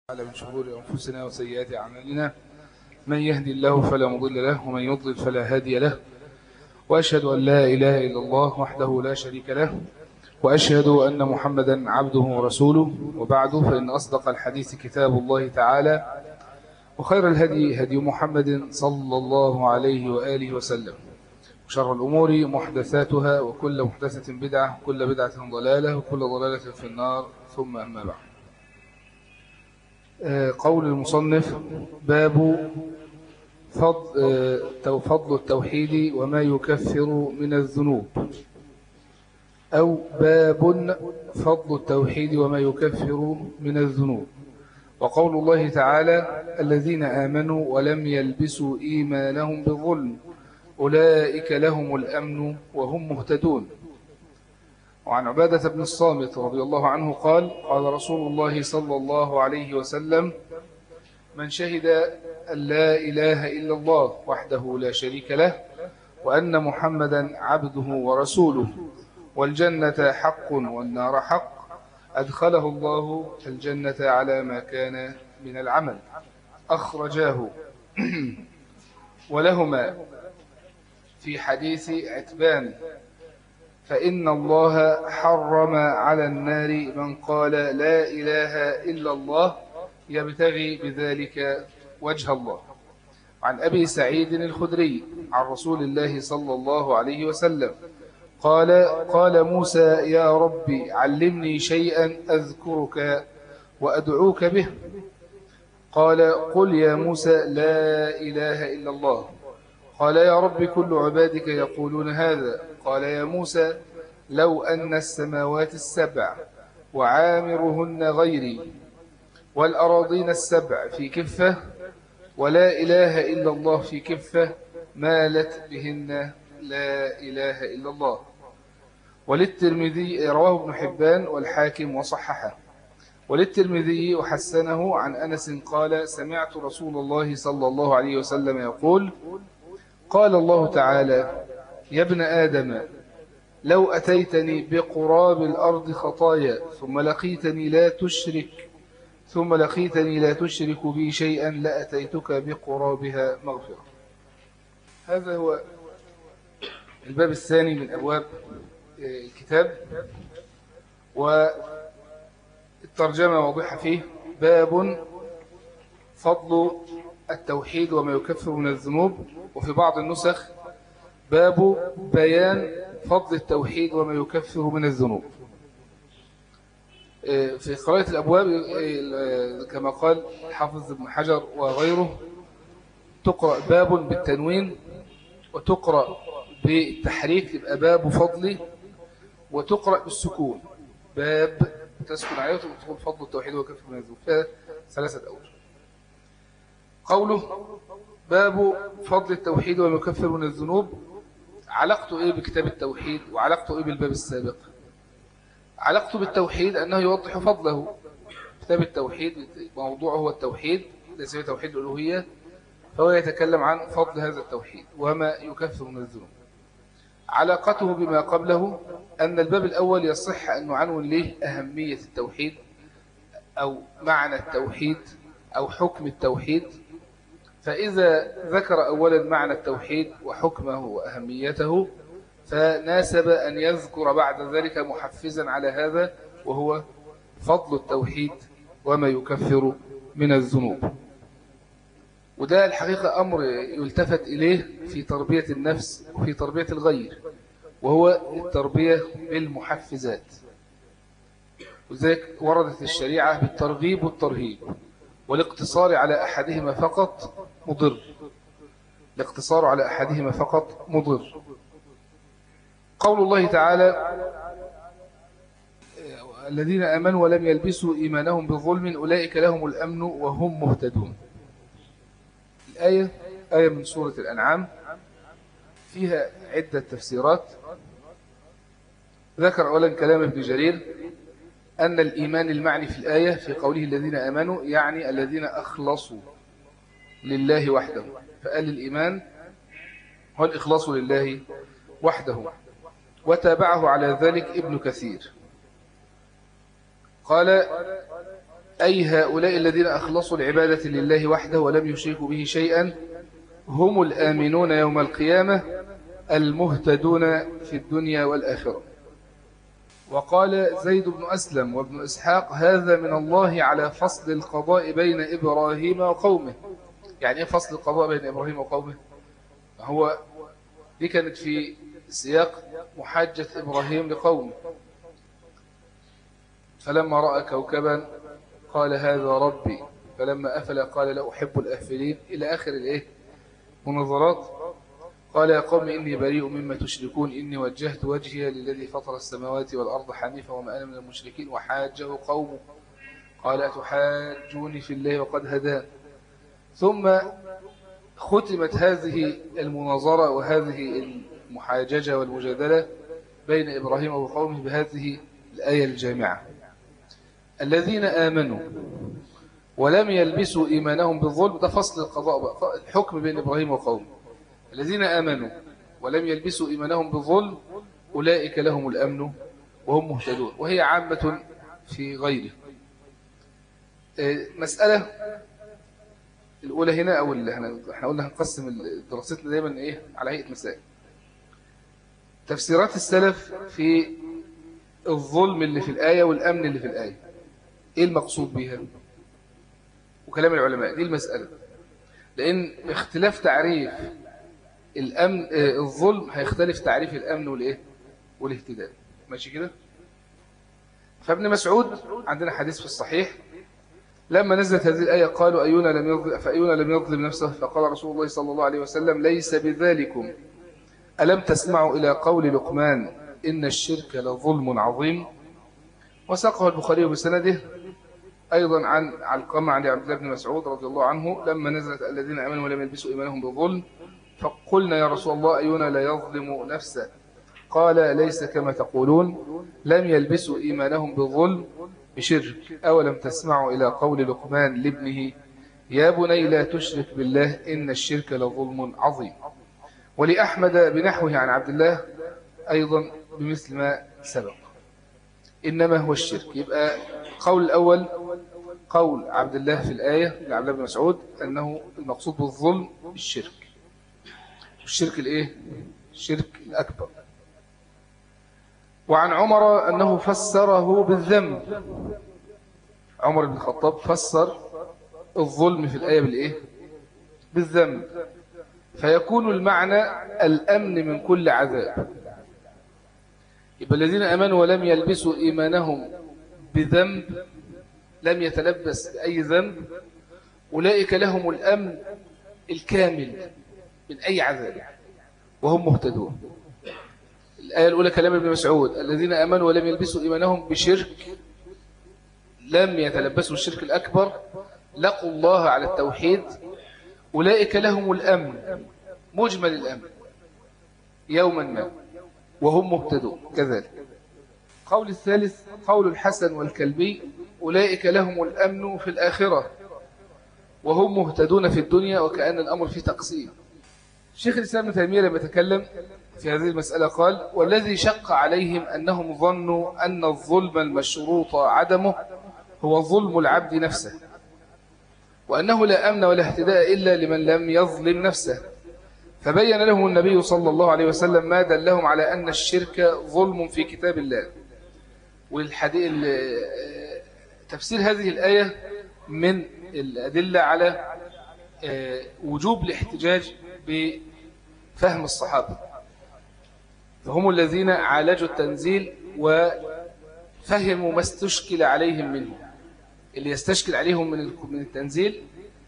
تعالى من شرور أنفسنا وسيئات أعمالنا من يهدي الله فلا مضل له ومن يضلل فلا هادي له وأشهد أن لا إله إلا الله وحده لا شريك له وأشهد أن محمدا عبده ورسوله وبعد فإن أصدق الحديث كتاب الله تعالى وخير الهدي هدي محمد صلى الله عليه وآله وسلم وشر الأمور محدثاتها وكل محدثة بدعة وكل بدعة ضلالة وكل ضلالة في النار ثم أما بعد قول المصنف باب فضل, فضل التوحيد وما يكفر من الذنوب أو باب فضل التوحيد وما يكفر من الذنوب وقول الله تعالى الذين آمنوا ولم يلبسوا إيمانهم بالظلم أولئك لهم الأمن وهم مهتدون وعن عبادة بن الصامت رضي الله عنه قال قال رسول الله صلى الله عليه وسلم من شهد أن لا إله إلا الله وحده لا شريك له وأن محمدا عبده ورسوله والجنة حق والنار حق أدخله الله الجنة على ما كان من العمل أخرجاه ولهما في حديث عتبان فإن الله حرم على النار من قال لا إله إلا الله يبتغي بذلك وجه الله عن أبي سعيد الخدري عن رسول الله صلى الله عليه وسلم قال قال موسى يا ربي علمني شيئا أذكرك وأدعوك به قال قل يا موسى لا إله إلا الله قال يا رب كل عبادك يقولون هذا قال يا موسى لو أن السماوات السبع وعامرهن غيري والأراضين السبع في كفة ولا إله إلا الله في كفة مالت بهن لا إله إلا الله وللترمذي رواه ابن حبان والحاكم وصححه وللترمذي وحسنه عن أنس قال سمعت رسول الله صلى الله عليه وسلم يقول قال الله تعالى يا ابن آدم لو أتيتني بقراب الأرض خطايا ثم لقيتني لا تشرك ثم لقيتني لا تشرك بي شيئا لأتيتك بقرابها مغفرة هذا هو الباب الثاني من أبواب الكتاب والترجمة واضحة فيه باب فضل التوحيد وما يكفر من الذنوب وفي بعض النسخ باب بيان فضل التوحيد وما يكفر من الذنوب في قراءة الأبواب كما قال حافظ ابن حجر وغيره تقرأ باب بالتنوين وتقرأ بالتحريك يبقى باب فضل وتقرأ بالسكون باب تسكن عليه وتقول فضل التوحيد وكفر من الذنوب فيها ثلاثة أوجه قوله باب فضل التوحيد وما يكفر من الذنوب علاقته إيه بكتاب التوحيد وعلاقته إيه بالباب السابق علاقته بالتوحيد أنه يوضح فضله كتاب التوحيد موضوعه هو التوحيد ليس هو توحيد الألوهية فهو يتكلم عن فضل هذا التوحيد وما يكفر من الذنوب علاقته بما قبله أن الباب الأول يصح أن نعنون له أهمية التوحيد أو معنى التوحيد أو حكم التوحيد فإذا ذكر أولا معنى التوحيد وحكمه وأهميته فناسب أن يذكر بعد ذلك محفزا على هذا وهو فضل التوحيد وما يكفر من الذنوب وده الحقيقة أمر يلتفت إليه في تربية النفس وفي تربية الغير وهو التربية بالمحفزات وذلك وردت الشريعة بالترغيب والترهيب والاقتصار على أحدهما فقط مضر الاقتصار على أحدهما فقط مضر قول الله تعالى الذين أمنوا ولم يلبسوا إيمانهم بظلم أولئك لهم الأمن وهم مهتدون الآية آية من سورة الأنعام فيها عدة تفسيرات ذكر أولا كلام ابن جرير أن الإيمان المعني في الآية في قوله الذين أمنوا يعني الذين أخلصوا لله وحده فقال الإيمان هو الإخلاص لله وحده وتابعه على ذلك ابن كثير قال أي هؤلاء الذين أخلصوا العبادة لله وحده ولم يشركوا به شيئا هم الآمنون يوم القيامة المهتدون في الدنيا والآخرة وقال زيد بن أسلم وابن إسحاق هذا من الله على فصل القضاء بين إبراهيم وقومه يعني إيه فصل القضاء بين إبراهيم وقومه هو دي كانت في سياق محاجة إبراهيم لقومه فلما رأى كوكبا قال هذا ربي فلما أفل قال لا أحب الأفلين إلى آخر الإيه منظرات قال يا قوم إني بريء مما تشركون إني وجهت وجهي للذي فطر السماوات والأرض حنيفا وما أنا من المشركين وحاجه قومه قال أتحاجوني في الله وقد هدان ثم ختمت هذه المناظرة وهذه المحاججة والمجادلة بين إبراهيم وقومه بهذه الآية الجامعة الذين آمنوا ولم يلبسوا إيمانهم بالظلم ده فصل القضاء بقى الحكم بين إبراهيم وقومه الذين آمنوا ولم يلبسوا إيمانهم بالظلم أولئك لهم الأمن وهم مهتدون وهي عامة في غيره آه، مسألة الأولى هنا أو اللي احنا احنا قلنا هنقسم دراستنا دايما إيه على هيئة مسائل تفسيرات السلف في الظلم اللي في الآية والأمن اللي في الآية إيه المقصود بها وكلام العلماء دي المسألة لأن اختلاف تعريف الأمن آه، الظلم هيختلف تعريف الأمن والإيه والاهتداء ماشي كده فابن مسعود عندنا حديث في الصحيح لما نزلت هذه الآية قالوا أيونا لم يظلم فأيونا لم يظلم نفسه فقال رسول الله صلى الله عليه وسلم ليس بذلكم ألم تسمعوا إلى قول لقمان إن الشرك لظلم عظيم وساقه البخاري بسنده أيضا عن علقمة عن عبد الله بن مسعود رضي الله عنه لما نزلت الذين أمنوا ولم يلبسوا إيمانهم بالظلم فقلنا يا رسول الله أينا لا يظلم نفسه قال ليس كما تقولون لم يلبسوا إيمانهم بالظلم بشرك أولم تسمعوا إلى قول لقمان لابنه يا بني لا تشرك بالله إن الشرك لظلم عظيم ولأحمد بنحوه عن عبد الله أيضا بمثل ما سبق إنما هو الشرك يبقى قول الأول قول عبد الله في الآية لعبد الله بن مسعود أنه المقصود بالظلم الشرك الشرك الإيه؟ الشرك الأكبر وعن عمر أنه فسره بالذنب عمر بن الخطاب فسر الظلم في الآية بالإيه؟ بالذنب فيكون المعنى الأمن من كل عذاب يبقى الذين أمنوا ولم يلبسوا إيمانهم بذنب لم يتلبس بأي ذنب أولئك لهم الأمن الكامل من أي عذاب وهم مهتدون الآية الأولى كلام ابن مسعود الذين أمنوا ولم يلبسوا إيمانهم بشرك لم يتلبسوا الشرك الأكبر لقوا الله على التوحيد أولئك لهم الأمن مجمل الأمن يوما ما وهم مهتدون كذلك قول الثالث قول الحسن والكلبي أولئك لهم الأمن في الآخرة وهم مهتدون في الدنيا وكأن الأمر في تقسيم شيخ الإسلام ابن تيمية لما تكلم في هذه المسألة قال والذي شق عليهم أنهم ظنوا أن الظلم المشروط عدمه هو ظلم العبد نفسه وأنه لا أمن ولا اهتداء إلا لمن لم يظلم نفسه فبين لهم النبي صلى الله عليه وسلم ما دلهم على أن الشرك ظلم في كتاب الله والحديث تفسير هذه الآية من الأدلة على آه، وجوب الاحتجاج بفهم الصحابة فهم الذين عالجوا التنزيل وفهموا ما استشكل عليهم منه اللي يستشكل عليهم من التنزيل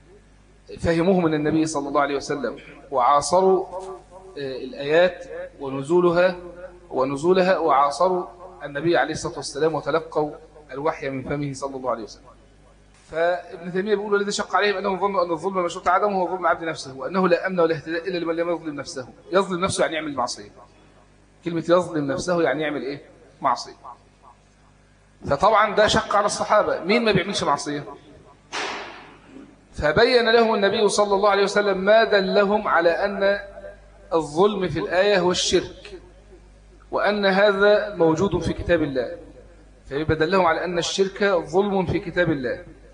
فهموه من النبي صلى الله عليه وسلم وعاصروا آه، الآيات ونزولها ونزولها وعاصروا النبي عليه الصلاة والسلام وتلقوا الوحي من فمه صلى الله عليه وسلم فابن تيمية بيقول الذي شق عليهم أنهم ظنوا أن الظلم مشروط عدمه هو ظلم عبد نفسه وأنه لا أمن ولا اهتداء إلا لمن لم يظلم نفسه يظلم نفسه يعني يعمل معصية كلمة يظلم نفسه يعني يعمل إيه معصية فطبعا ده شق على الصحابة مين ما بيعملش معصية فبين لهم النبي صلى الله عليه وسلم ما دلهم على أن الظلم في الآية هو الشرك وأن هذا موجود في كتاب الله فيبدل لهم على أن الشرك ظلم في كتاب الله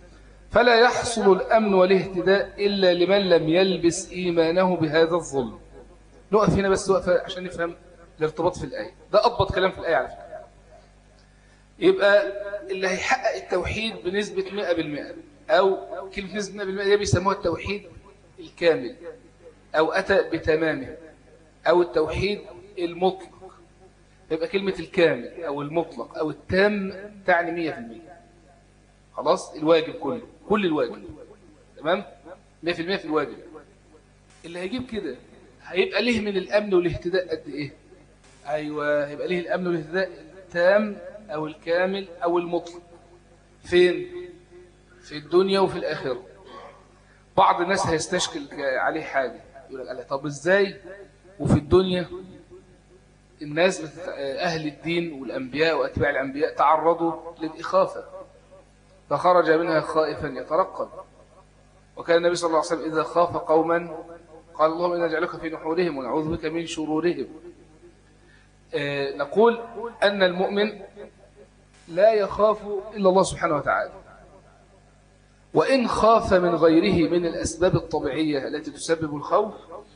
فلا يحصل الأمن والاهتداء إلا لمن لم يلبس إيمانه بهذا الظلم نقف هنا بس وقفة عشان نفهم الارتباط في الآية ده أضبط كلام في الآية على فكرة يبقى اللي هيحقق التوحيد بنسبة 100% أو كلمة نسبة 100% دي بيسموها التوحيد الكامل أو أتى بتمامه أو التوحيد المطلق يبقى كلمة الكامل أو المطلق أو التام تعني 100% خلاص الواجب كله كل الواجب تمام 100% في الواجب اللي هيجيب كده هيبقى ليه من الأمن والاهتداء قد إيه أيوة هيبقى ليه الأمن والاهتداء التام أو الكامل أو المطلق فين في الدنيا وفي الآخرة بعض الناس هيستشكل عليه حاجة يقول لك طب إزاي وفي الدنيا الناس بتت... أهل الدين والأنبياء وأتباع الأنبياء تعرضوا للإخافة فخرج منها خائفا يترقب وكان النبي صلى الله عليه وسلم إذا خاف قوما قال اللهم إنا نجعلك في نحورهم ونعوذ بك من شرورهم آه نقول أن المؤمن لا يخاف إلا الله سبحانه وتعالى وإن خاف من غيره من الأسباب الطبيعية التي تسبب الخوف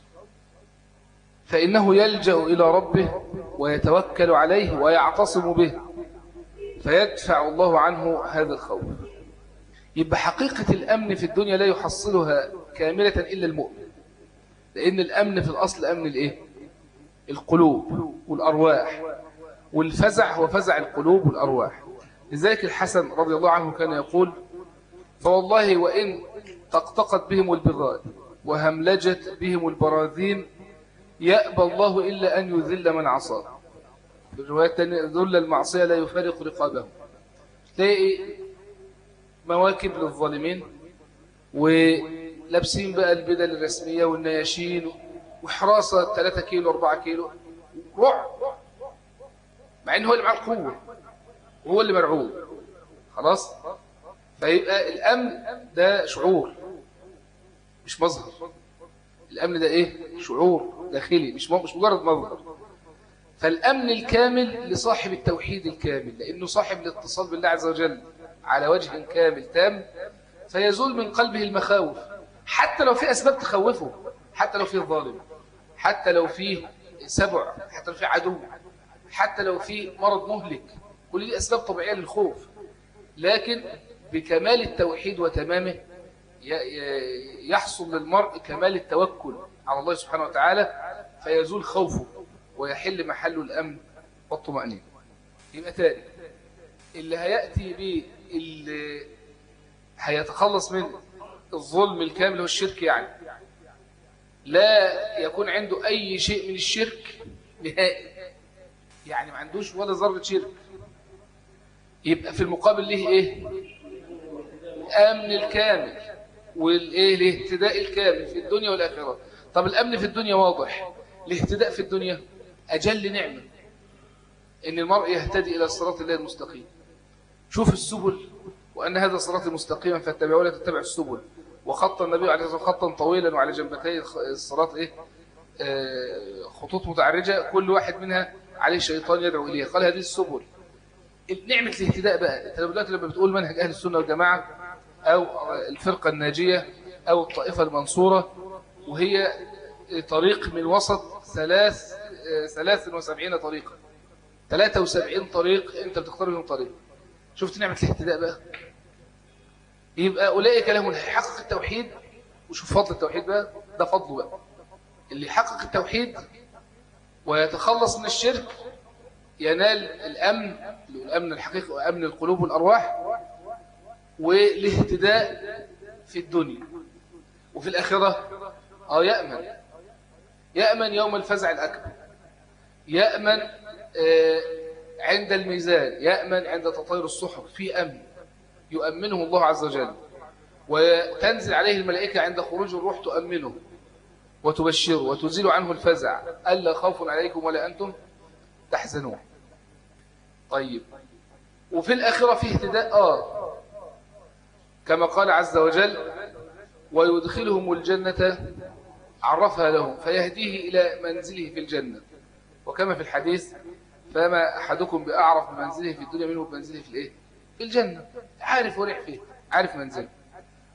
فإنه يلجأ إلى ربه ويتوكل عليه ويعتصم به فيدفع الله عنه هذا الخوف يبقى حقيقة الأمن في الدنيا لا يحصلها كاملة إلا المؤمن لأن الأمن في الأصل أمن الإيه؟ القلوب والأرواح والفزع هو فزع القلوب والأرواح لذلك الحسن رضي الله عنه كان يقول فوالله وإن تقطقت بهم البغال وهملجت بهم البراذين يأبى الله إلا أن يذل من عصاه في الرواية الثانية ذل المعصية لا يفارق رقابه تلاقي مواكب للظالمين ولابسين بقى البدل الرسمية والنياشين وحراسة 3 كيلو 4 كيلو رعب مع ان هو اللي معاه القوة وهو اللي مرعوب خلاص فيبقى الأمن ده شعور مش مظهر الأمن ده إيه شعور داخلي مش مش مجرد مظهر فالأمن الكامل لصاحب التوحيد الكامل لأنه صاحب الاتصال بالله عز وجل على وجه كامل تام فيزول من قلبه المخاوف حتى لو في أسباب تخوفه حتى لو فيه ظالم حتى لو فيه سبع حتى لو فيه عدو حتى لو فيه مرض مهلك كل دي أسباب طبيعية للخوف لكن بكمال التوحيد وتمامه يحصل للمرء كمال التوكل على الله سبحانه وتعالى فيزول خوفه ويحل محله الأمن والطمأنينة يبقى تاني اللي هيأتي به اللي هيتخلص من الظلم الكامل هو الشرك يعني لا يكون عنده أي شيء من الشرك نهائي يعني ما عندوش ولا ذرة شرك يبقى في المقابل له ايه الامن الكامل والايه الاهتداء الكامل في الدنيا والاخره طب الامن في الدنيا واضح الاهتداء في الدنيا اجل نعمه ان المرء يهتدي الى الصراط الله المستقيم شوف السبل وان هذا صراط مستقيما فاتبعوا ولا تتبعوا السبل وخط النبي عليه الصلاه والسلام خطا طويلا وعلى جنبتي الصراط ايه آه خطوط متعرجه كل واحد منها عليه شيطان يدعو اليه قال هذه السبل نعمة الاهتداء بقى انت دلوقتي لما بتقول منهج أهل السنة والجماعة أو الفرقة الناجية أو الطائفة المنصورة وهي طريق من وسط ثلاث ثلاث وسبعين طريقة ثلاثة وسبعين طريق أنت بتختار منهم طريق شفت نعمة الاهتداء بقى يبقى أولئك لهم اللي هيحقق التوحيد وشوف فضل التوحيد بقى ده فضله بقى اللي يحقق التوحيد ويتخلص من الشرك ينال الأمن الأمن الحقيقي وأمن القلوب والأرواح والاهتداء في الدنيا وفي الآخرة أو يأمن يأمن يوم الفزع الأكبر يأمن عند الميزان يأمن عند تطير الصحف في أمن يؤمنه الله عز وجل وتنزل عليه الملائكة عند خروج الروح تؤمنه وتبشره وتزيل عنه الفزع ألا خوف عليكم ولا أنتم تحزنون طيب وفي الآخرة فيه اهتداء آه كما قال عز وجل ويدخلهم الجنة عرفها لهم فيهديه إلى منزله في الجنة وكما في الحديث فما أحدكم بأعرف بمنزله في الدنيا منه بمنزله في الإيه؟ في الجنة عارف وريح فيه عارف منزله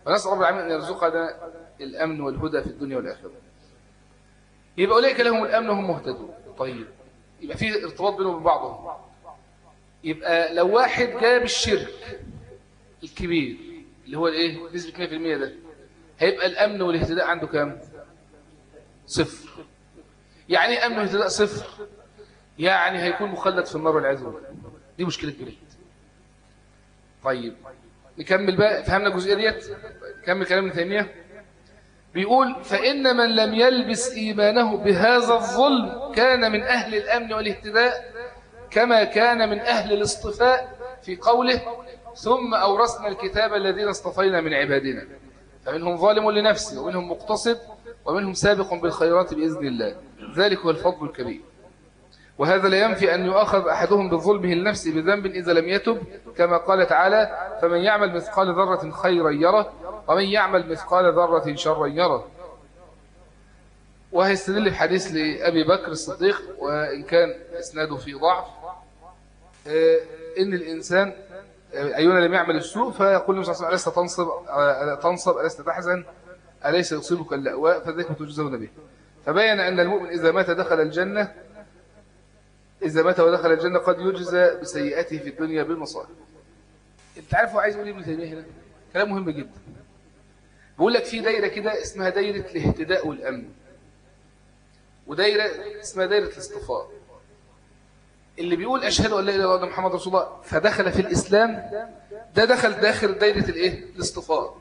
ونسأل رب العالمين أن يرزقنا الأمن والهدى في الدنيا والآخرة يبقى أولئك لهم الأمن وهم مهتدون طيب يبقى في ارتباط بينهم وبين بعضهم يبقى لو واحد جاب الشرك الكبير اللي هو الايه نسبة 100% ده هيبقى الأمن والاهتداء عنده كام صفر يعني ايه أمن والاهتداء صفر يعني هيكون مخلد في النار والعياذ بالله دي مشكلة كبيرة طيب نكمل بقى فهمنا الجزئية ديت نكمل كلام ابن تيمية بيقول فإن من لم يلبس إيمانه بهذا الظلم كان من أهل الأمن والاهتداء كما كان من أهل الاصطفاء في قوله ثم أورثنا الكتاب الذين اصطفينا من عبادنا فمنهم ظالم لنفسه ومنهم مقتصد ومنهم سابق بالخيرات بإذن الله ذلك هو الفضل الكبير وهذا لا ينفي أن يؤخذ أحدهم بظلمه النفس بذنب إذا لم يتب كما قال تعالى فمن يعمل مثقال ذرة خيرا يره ومن يعمل مثقال ذرة شرا يره وهيستدل الحديث لأبي بكر الصديق وإن كان إسناده في ضعف آه، إن الإنسان آه، أيونا لم يعمل السوء فيقول النبي صلى الله عليه وسلم ألست تنصب آه، تنصب ألست تحزن أليس يصيبك اللأواء فذلك تجزون به فبين أن المؤمن إذا مات دخل الجنة إذا مات ودخل الجنة قد يجزى بسيئاته في الدنيا بالمصائب أنت عارف هو عايز يقول إيه ابن تيمية هنا كلام مهم جدا بيقول لك في دايرة كده اسمها دايرة الاهتداء والأمن ودايرة اسمها دايرة الاصطفاء اللي بيقول أشهد أن لا إله إلا الله محمد رسول الله فدخل في الإسلام ده دخل داخل دايرة الإيه؟ الاصطفاء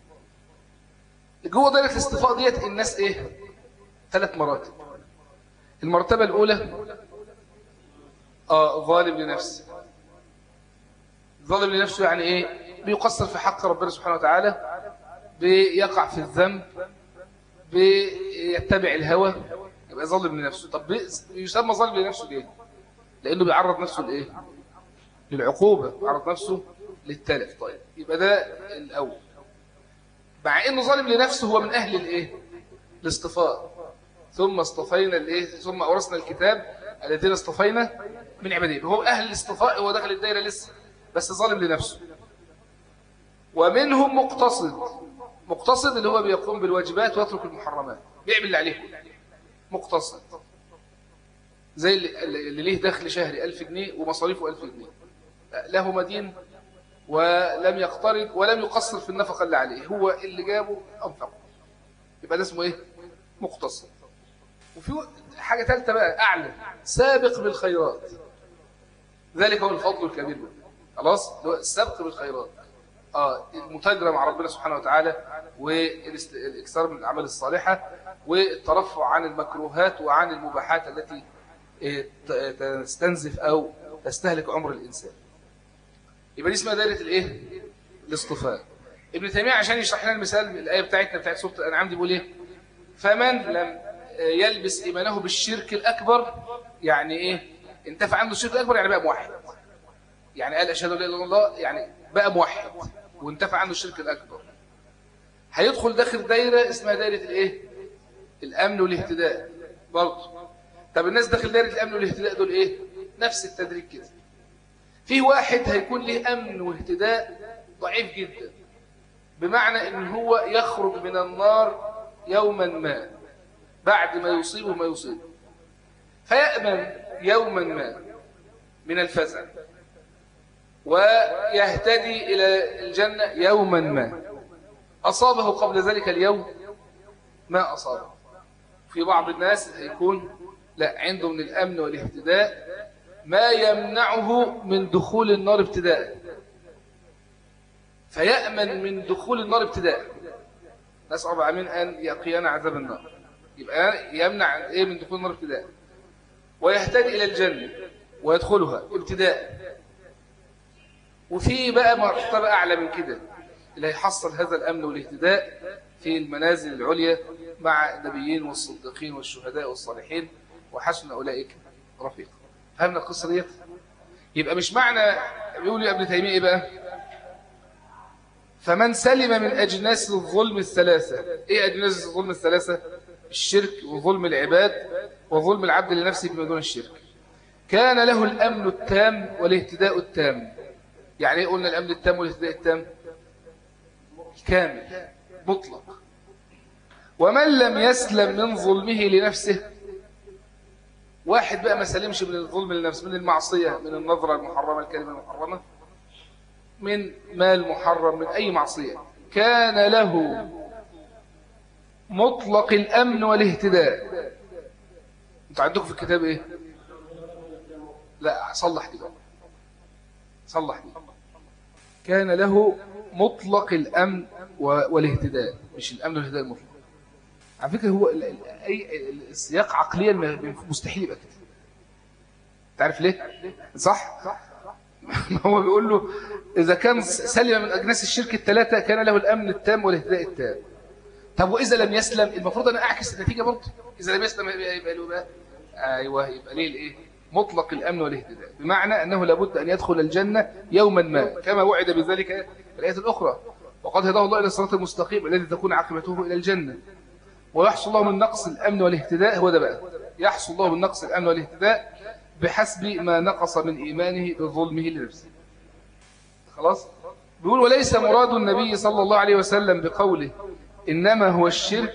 جوه دايرة الاصطفاء ديت الناس إيه؟ ثلاث مراتب المرتبة الأولى آه ظالم لنفسه ظالم لنفسه يعني إيه؟ بيقصر في حق ربنا سبحانه وتعالى بيقع في الذنب بيتبع الهوى يبقى ظالم لنفسه طب يسمى ظالم لنفسه ليه لانه بيعرض نفسه لايه للعقوبه بيعرض نفسه للتلف طيب يبقى ده الاول مع انه ظالم لنفسه هو من اهل الايه الاصطفاء ثم اصطفينا الايه ثم اورثنا الكتاب الذين اصطفينا من عبادين هو اهل الاصطفاء هو داخل الدايره لسه بس ظالم لنفسه ومنهم مقتصد مقتصد اللي هو بيقوم بالواجبات ويترك المحرمات بيعمل اللي عليه مقتصد زي اللي ليه دخل شهري 1000 جنيه ومصاريفه 1000 جنيه له مدين ولم يقترض ولم يقصر في النفقة اللي عليه هو اللي جابه أنفقه يبقى ده اسمه ايه مقتصد وفي حاجة ثالثة بقى أعلى سابق بالخيرات ذلك هو الفضل الكبير بقى. خلاص السابق بالخيرات اه المتاجرة مع ربنا سبحانه وتعالى والاكثار من الأعمال الصالحة والترفع عن المكروهات وعن المباحات التي آه، تستنزف أو تستهلك عمر الإنسان يبقى دي اسمها دائرة الإيه؟ الاصطفاء ابن تيمية عشان يشرح لنا المثال الآية بتاعتنا بتاعت سورة الأنعام دي بيقول إيه؟ فمن لم يلبس إيمانه بالشرك الأكبر يعني إيه؟ انتفع عنده الشرك الأكبر يعني بقى موحد يعني قال أشهد أن لا إله إلا الله يعني بقى موحد وانتفع عنه الشرك الأكبر هيدخل داخل دايرة اسمها دايرة الإيه؟ الأمن والاهتداء برضه طب الناس داخل دايرة الأمن والاهتداء دول إيه؟ نفس التدريج كده في واحد هيكون له أمن واهتداء ضعيف جدا بمعنى أن هو يخرج من النار يوما ما بعد ما يصيبه ما يصيبه فيأمن يوما ما من الفزع ويهتدي إلى الجنة يوما ما أصابه قبل ذلك اليوم ما أصابه في بعض الناس يكون لا عنده من الأمن والاهتداء ما يمنعه من دخول النار ابتداء فيأمن من دخول النار ابتداء نسأل عمين أن يقينا عذاب النار يبقى يمنع إيه من دخول النار ابتداء ويهتدي إلى الجنة ويدخلها ابتداء وفي بقى مرتبة أعلى من كده اللي هيحصل هذا الأمن والاهتداء في المنازل العليا مع النبيين والصديقين والشهداء والصالحين وحسن أولئك رفيق فهمنا القصة ديت يبقى مش معنى بيقول يا ابن تيمية إيه بقى فمن سلم من أجناس الظلم الثلاثة إيه أجناس الظلم الثلاثة الشرك وظلم العباد وظلم العبد لنفسه بما دون الشرك كان له الأمن التام والاهتداء التام يعني ايه قلنا الأمن التام والاهتداء التام كامل مطلق ومن لم يسلم من ظلمه لنفسه واحد بقى ما سلمش من الظلم لنفسه من المعصية من النظرة المحرمة الكلمة المحرمة من مال محرم من أي معصية كان له مطلق الأمن والاهتداء انتوا عندكم في الكتاب ايه لا صلح دي بقى صلح دي كان له مطلق الأمن والاهتداء مش الأمن والاهتداء المطلق على فكرة هو أي السياق عقليا مستحيل يبقى كده تعرف ليه صح ما هو بيقول له إذا كان سلم من أجناس الشرك الثلاثة كان له الأمن التام والاهتداء التام طب وإذا لم يسلم المفروض أنا أعكس النتيجة برضه إذا لم يسلم يبقى له بقى أيوه يبقى ليه الإيه مطلق الأمن والاهتداء بمعنى أنه لابد أن يدخل الجنة يوما ما كما وعد بذلك في الآية الأخرى وقد هداه الله إلى الصراط المستقيم الذي تكون عاقبته إلى الجنة ويحصل الله من نقص الأمن والاهتداء هو ده بقى يحصل الله من نقص الأمن والاهتداء بحسب ما نقص من إيمانه بظلمه لنفسه خلاص بيقول وليس مراد النبي صلى الله عليه وسلم بقوله إنما هو الشرك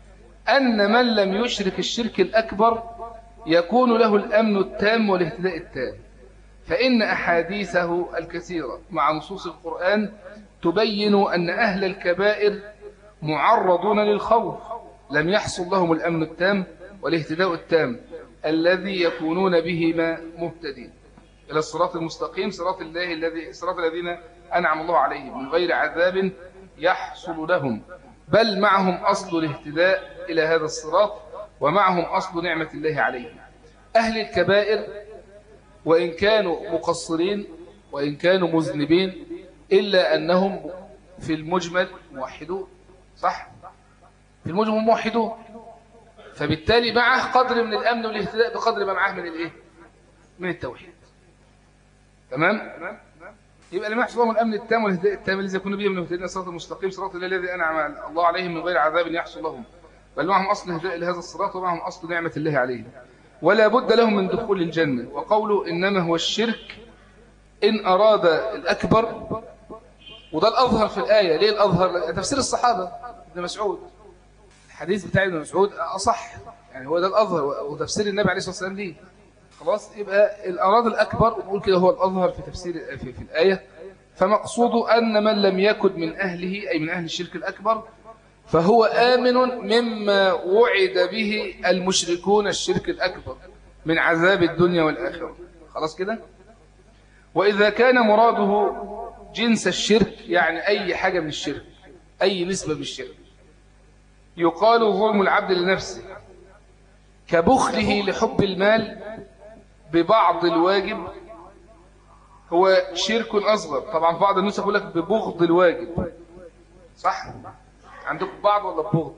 أن من لم يشرك الشرك الأكبر يكون له الأمن التام والاهتداء التام فإن أحاديثه الكثيرة مع نصوص القرآن تبين أن أهل الكبائر معرضون للخوف لم يحصل لهم الأمن التام والاهتداء التام الذي يكونون بهما مهتدين إلى الصراط المستقيم صراط الله الذي صراط الذين أنعم الله عليهم من غير عذاب يحصل لهم بل معهم أصل الاهتداء إلى هذا الصراط ومعهم أصل نعمة الله عليهم أهل الكبائر وإن كانوا مقصرين وإن كانوا مذنبين إلا أنهم في المجمل موحدون صح؟ في المجمل موحدون فبالتالي معه قدر من الأمن والاهتداء بقدر ما معه من الإيه؟ من التوحيد تمام؟ يبقى لما يحصل لهم الأمن التام والاهتداء التام الذي يكون به من المهتدين الصراط المستقيم صراط الله الذي أنعم الله عليهم من غير عذاب يحصل لهم بل معهم أصل اهتداء لهذا الصراط ومعهم أصل نعمة الله عليهم ولا بد لهم من دخول الجنة وقوله إنما هو الشرك إن أراد الأكبر وده الأظهر في الآية ليه الأظهر تفسير الصحابة ابن مسعود الحديث بتاع ابن مسعود أصح يعني هو ده الأظهر وتفسير النبي عليه الصلاة والسلام ليه خلاص يبقى الأراد الأكبر ونقول كده هو الأظهر في تفسير في, في الآية فمقصوده أن من لم يكن من أهله أي من أهل الشرك الأكبر فهو آمن مما وعد به المشركون الشرك الأكبر من عذاب الدنيا والآخرة خلاص كده وإذا كان مراده جنس الشرك يعني أي حاجة من الشرك أي نسبة من الشرك يقال ظلم العبد لنفسه كبخله لحب المال ببعض الواجب هو شرك أصغر طبعا بعض النسخ يقول لك ببغض الواجب صح عندكم بعض ولا ببغض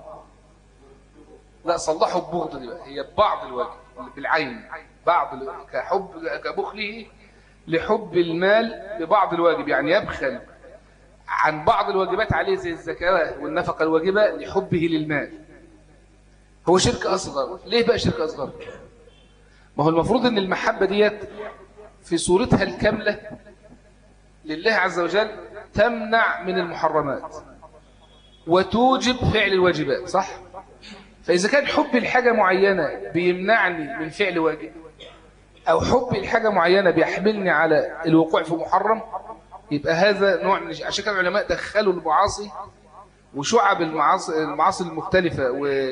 لا صلحوا ببغض دي بقى هي بعض الواجب بالعين بعض كحب كبخله لحب المال ببعض الواجب يعني يبخل عن بعض الواجبات عليه زي الزكاة والنفقة الواجبة لحبه للمال هو شرك أصغر ليه بقى شرك أصغر ما هو المفروض أن المحبة ديت في صورتها الكاملة لله عز وجل تمنع من المحرمات وتوجب فعل الواجبات صح؟ فإذا كان حب الحاجة معينة بيمنعني من فعل واجب أو حب الحاجة معينة بيحملني على الوقوع في محرم يبقى هذا نوع من عشان كده العلماء دخلوا المعاصي وشعب المعاصي, المعاصي المختلفة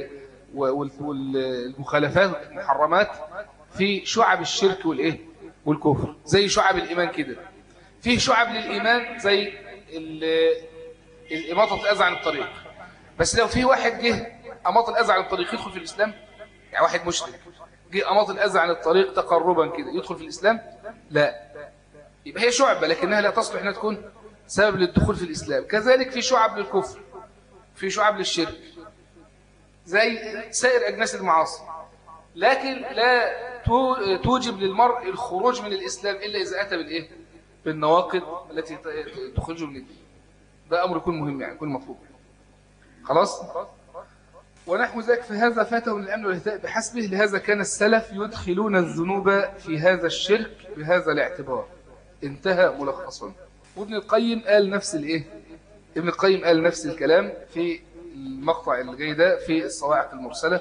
والمخالفات المحرمات في شعب الشرك والإيه والكفر زي شعب الإيمان كده فيه شعب للإيمان زي الإماطة الأذى عن الطريق بس لو في واحد جه أماط الأذى عن الطريق يدخل في الإسلام يعني واحد مشرك جه أماط الأذى عن الطريق تقربا كده يدخل في الإسلام لا يبقى هي شعبة لكنها لا تصلح أنها تكون سبب للدخول في الإسلام كذلك في شعب للكفر في شعب للشرك زي سائر أجناس المعاصي لكن لا توجب للمرء الخروج من الإسلام إلا إذا أتى بالإيه؟ بالنواقض التي تخرجه من الدين ده أمر يكون مهم يعني يكون مطلوب خلاص ونحو ذلك فهذا فاته من الأمن والاهتداء بحسبه لهذا كان السلف يدخلون الذنوب في هذا الشرك بهذا الاعتبار انتهى ملخصا وابن القيم قال نفس الايه ابن القيم قال نفس الكلام في المقطع اللي جاي ده في الصواعق المرسلة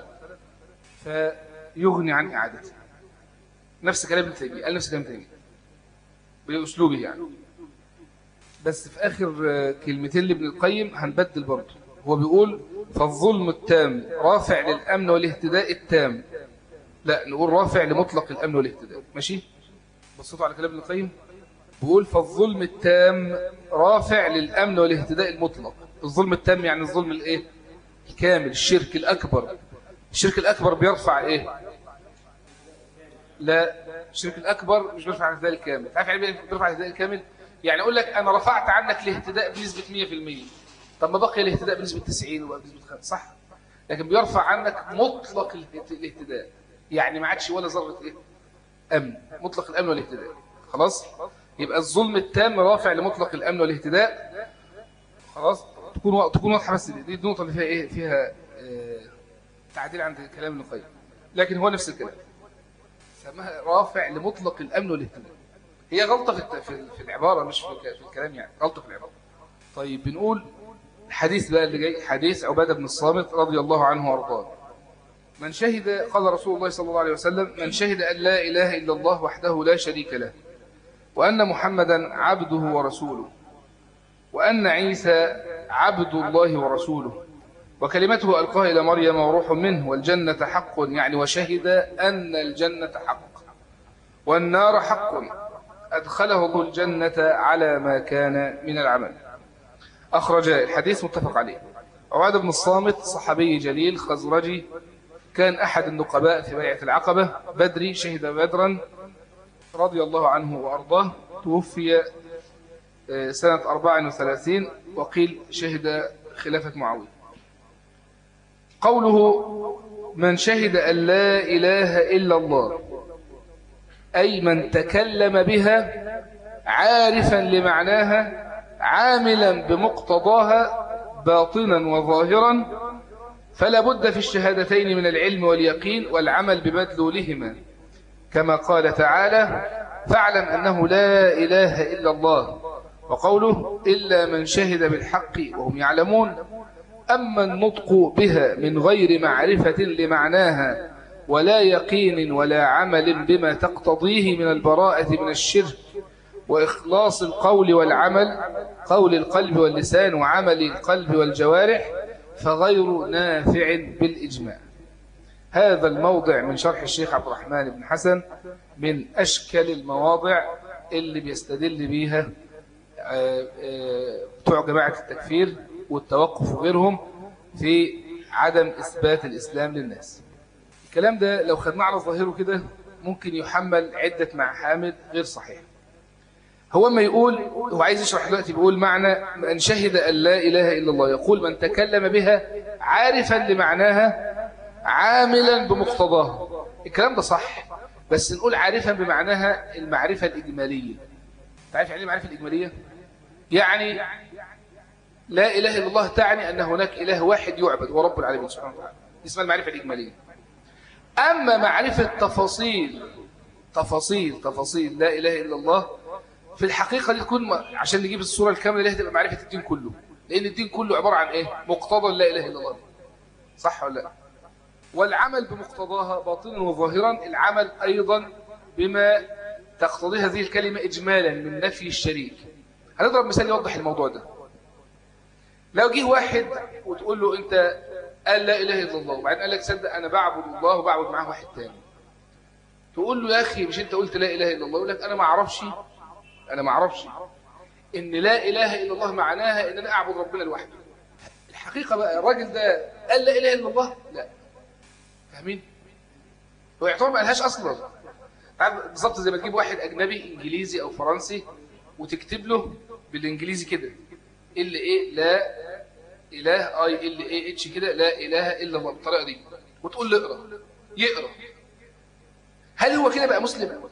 فيغني عن إعادته نفس كلام ابن تيمية قال نفس كلام تيمية بأسلوبه يعني بس في آخر كلمتين لابن القيم هنبدل برضه هو بيقول فالظلم التام رافع للأمن والاهتداء التام لا نقول رافع لمطلق الأمن والاهتداء ماشي بصيتوا على كلام ابن القيم بيقول فالظلم التام رافع للأمن والاهتداء المطلق الظلم التام يعني الظلم الايه الكامل الشرك الأكبر الشرك الأكبر بيرفع ايه لا الشرك الأكبر مش بيرفع الاهتداء الكامل تعرف يعني ايه بيرفع الاهتداء الكامل يعني أقول لك أنا رفعت عنك الاهتداء بنسبة 100% طب ما بقي الاهتداء بنسبة 90 وبقى بنسبة 5 صح لكن بيرفع عنك مطلق الاهتداء يعني ما عادش ولا ذرة ايه أمن مطلق الأمن والاهتداء خلاص يبقى الظلم التام رافع لمطلق الأمن والاهتداء خلاص تكون تكون واضحة بس دي النقطة اللي فيها ايه فيها اه تعديل عند كلام ابن القيم لكن هو نفس الكلام سماها رافع لمطلق الأمن والاهتداء هي غلطة في في العبارة مش في الكلام يعني غلطة في العبارة طيب بنقول الحديث بقى اللي جاي حديث عبادة بن الصامت رضي الله عنه وارضاه من شهد قال رسول الله صلى الله عليه وسلم من شهد أن لا إله إلا الله وحده لا شريك له وأن محمدا عبده ورسوله وأن عيسى عبد الله ورسوله وكلمته ألقاها إلى مريم وروح منه والجنة حق يعني وشهد أن الجنة حق والنار حق أدخله الله الجنة على ما كان من العمل أخرج الحديث متفق عليه عباد بن الصامت صحابي جليل خزرجي كان أحد النقباء في بيعة العقبة بدري شهد بدرا رضي الله عنه وأرضاه توفي سنة 34 وقيل شهد خلافة معاوية قوله من شهد أن لا إله إلا الله أي من تكلم بها عارفا لمعناها عاملا بمقتضاها باطنا وظاهرا فلا بد في الشهادتين من العلم واليقين والعمل بمدلولهما كما قال تعالى فاعلم أنه لا إله إلا الله وقوله إلا من شهد بالحق وهم يعلمون أما النطق بها من غير معرفة لمعناها ولا يقين ولا عمل بما تقتضيه من البراءة من الشرك وإخلاص القول والعمل قول القلب واللسان وعمل القلب والجوارح فغير نافع بالإجماع هذا الموضع من شرح الشيخ عبد الرحمن بن حسن من أشكل المواضع اللي بيستدل بيها بتوع جماعة التكفير والتوقف وغيرهم في عدم إثبات الإسلام للناس الكلام ده لو خدناه على ظاهره كده ممكن يحمل عدة محامل غير صحيح هو ما يقول هو عايز يشرح دلوقتي بيقول معنى من شهد أن لا إله إلا الله يقول من تكلم بها عارفا لمعناها عاملا بمقتضاها الكلام ده صح بس نقول عارفا بمعناها المعرفة الإجمالية تعرف يعني المعرفة الإجمالية يعني لا إله إلا الله تعني أن هناك إله واحد يعبد هو رب العالمين سبحانه وتعالى اسمها المعرفة الإجمالية أما معرفة تفاصيل تفاصيل تفاصيل لا إله إلا الله في الحقيقة دي تكون عشان نجيب الصورة الكاملة ليه تبقى معرفة الدين كله لأن الدين كله عبارة عن إيه مقتضى لا إله إلا الله صح ولا لا والعمل بمقتضاها باطنا وظاهرا العمل أيضا بما تقتضي هذه الكلمة إجمالا من نفي الشريك هنضرب مثال يوضح الموضوع ده لو جه واحد وتقول له أنت قال لا إله إلا الله وبعدين قال لك صدق أنا بعبد الله وبعبد معاه واحد تاني تقول له يا أخي مش أنت قلت لا إله إلا الله يقول لك أنا ما أعرفش أنا ما أعرفش إن لا إله إلا الله معناها إن أنا أعبد ربنا لوحده الحقيقة بقى الراجل ده قال لا إله إلا الله لا فاهمين هو يعتبر ما قالهاش أصلا بالظبط زي ما تجيب واحد أجنبي إنجليزي أو فرنسي وتكتب له بالإنجليزي كده ال إيه لا إله آي ال إيه اتش كده لا إله إلا الله بالطريقة دي وتقول له اقرأ يقرأ هل هو كده بقى مسلم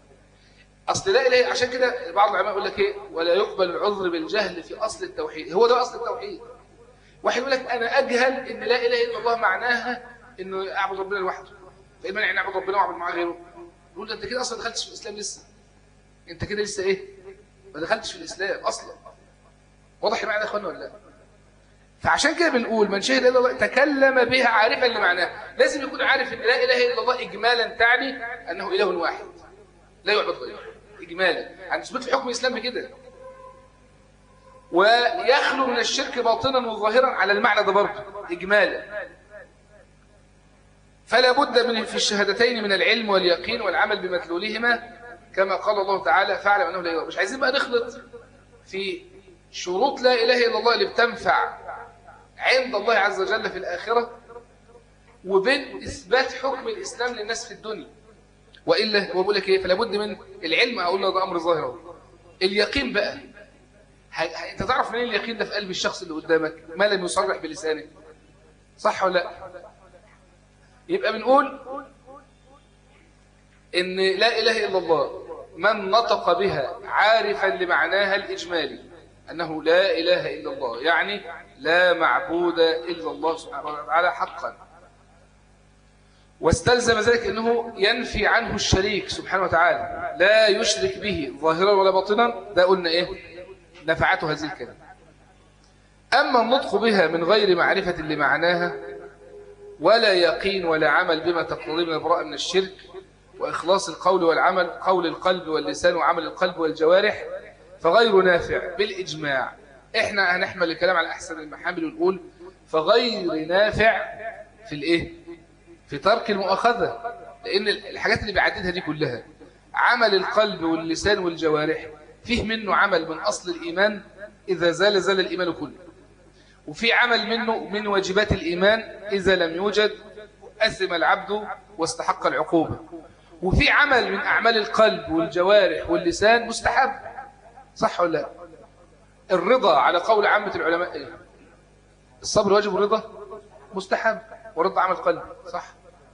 أصل لا إله عشان كده بعض العلماء يقول لك إيه ولا يقبل العذر بالجهل في أصل التوحيد هو ده أصل التوحيد واحد يقول لك أنا أجهل إن لا إله إلا الله معناها إنه أعبد ربنا لوحده فإيه مانع نعبد ربنا وأعبد معاه غيره يقول ده أنت كده أصلا ما دخلتش في الإسلام لسه أنت كده لسه إيه ما دخلتش في الإسلام أصلا واضح المعنى ده يا اخوانا ولا لا فعشان كده بنقول من شهد الا الله تكلم بها عارفا لمعناها لازم يكون عارف ان لا اله الا الله اجمالا تعني انه اله واحد لا يعبد غيره اجمالا هنثبت في حكم الاسلام بكده ويخلو من الشرك باطنا وظاهرا على المعنى ده برضه اجمالا فلا بد من في الشهادتين من العلم واليقين والعمل بمدلولهما كما قال الله تعالى فاعلم انه لا اله مش عايزين بقى نخلط في شروط لا اله الا الله اللي بتنفع عند الله عز وجل في الاخره وبين اثبات حكم الاسلام للناس في الدنيا والا هو بيقول لك ايه فلا بد من العلم اقول له ده امر ظاهر اهو اليقين بقى ه... ه... انت تعرف منين اليقين ده في قلب الشخص اللي قدامك ما لم يصرح بلسانه صح ولا لا يبقى بنقول ان لا اله الا الله من نطق بها عارفا لمعناها الاجمالي انه لا اله الا الله يعني لا معبود الا الله سبحانه وتعالى حقا واستلزم ذلك انه ينفي عنه الشريك سبحانه وتعالى لا يشرك به ظاهرا ولا باطنا ده قلنا ايه نفعته هذه الكلمه اما النطق بها من غير معرفه لمعناها ولا يقين ولا عمل بما تقتضي من البراءه من الشرك واخلاص القول والعمل قول القلب واللسان وعمل القلب والجوارح فغير نافع بالاجماع احنا هنحمل الكلام على احسن المحامل ونقول فغير نافع في الايه في ترك المؤاخذة لأن الحاجات اللي بيعددها دي كلها عمل القلب واللسان والجوارح فيه منه عمل من أصل الإيمان إذا زال زال الإيمان كله وفي عمل منه من واجبات الإيمان إذا لم يوجد أثم العبد واستحق العقوبة وفي عمل من أعمال القلب والجوارح واللسان مستحب صح ولا لا الرضا على قول عامة العلماء إيه؟ الصبر واجب الرضا مستحب ورضا عمل قلب صح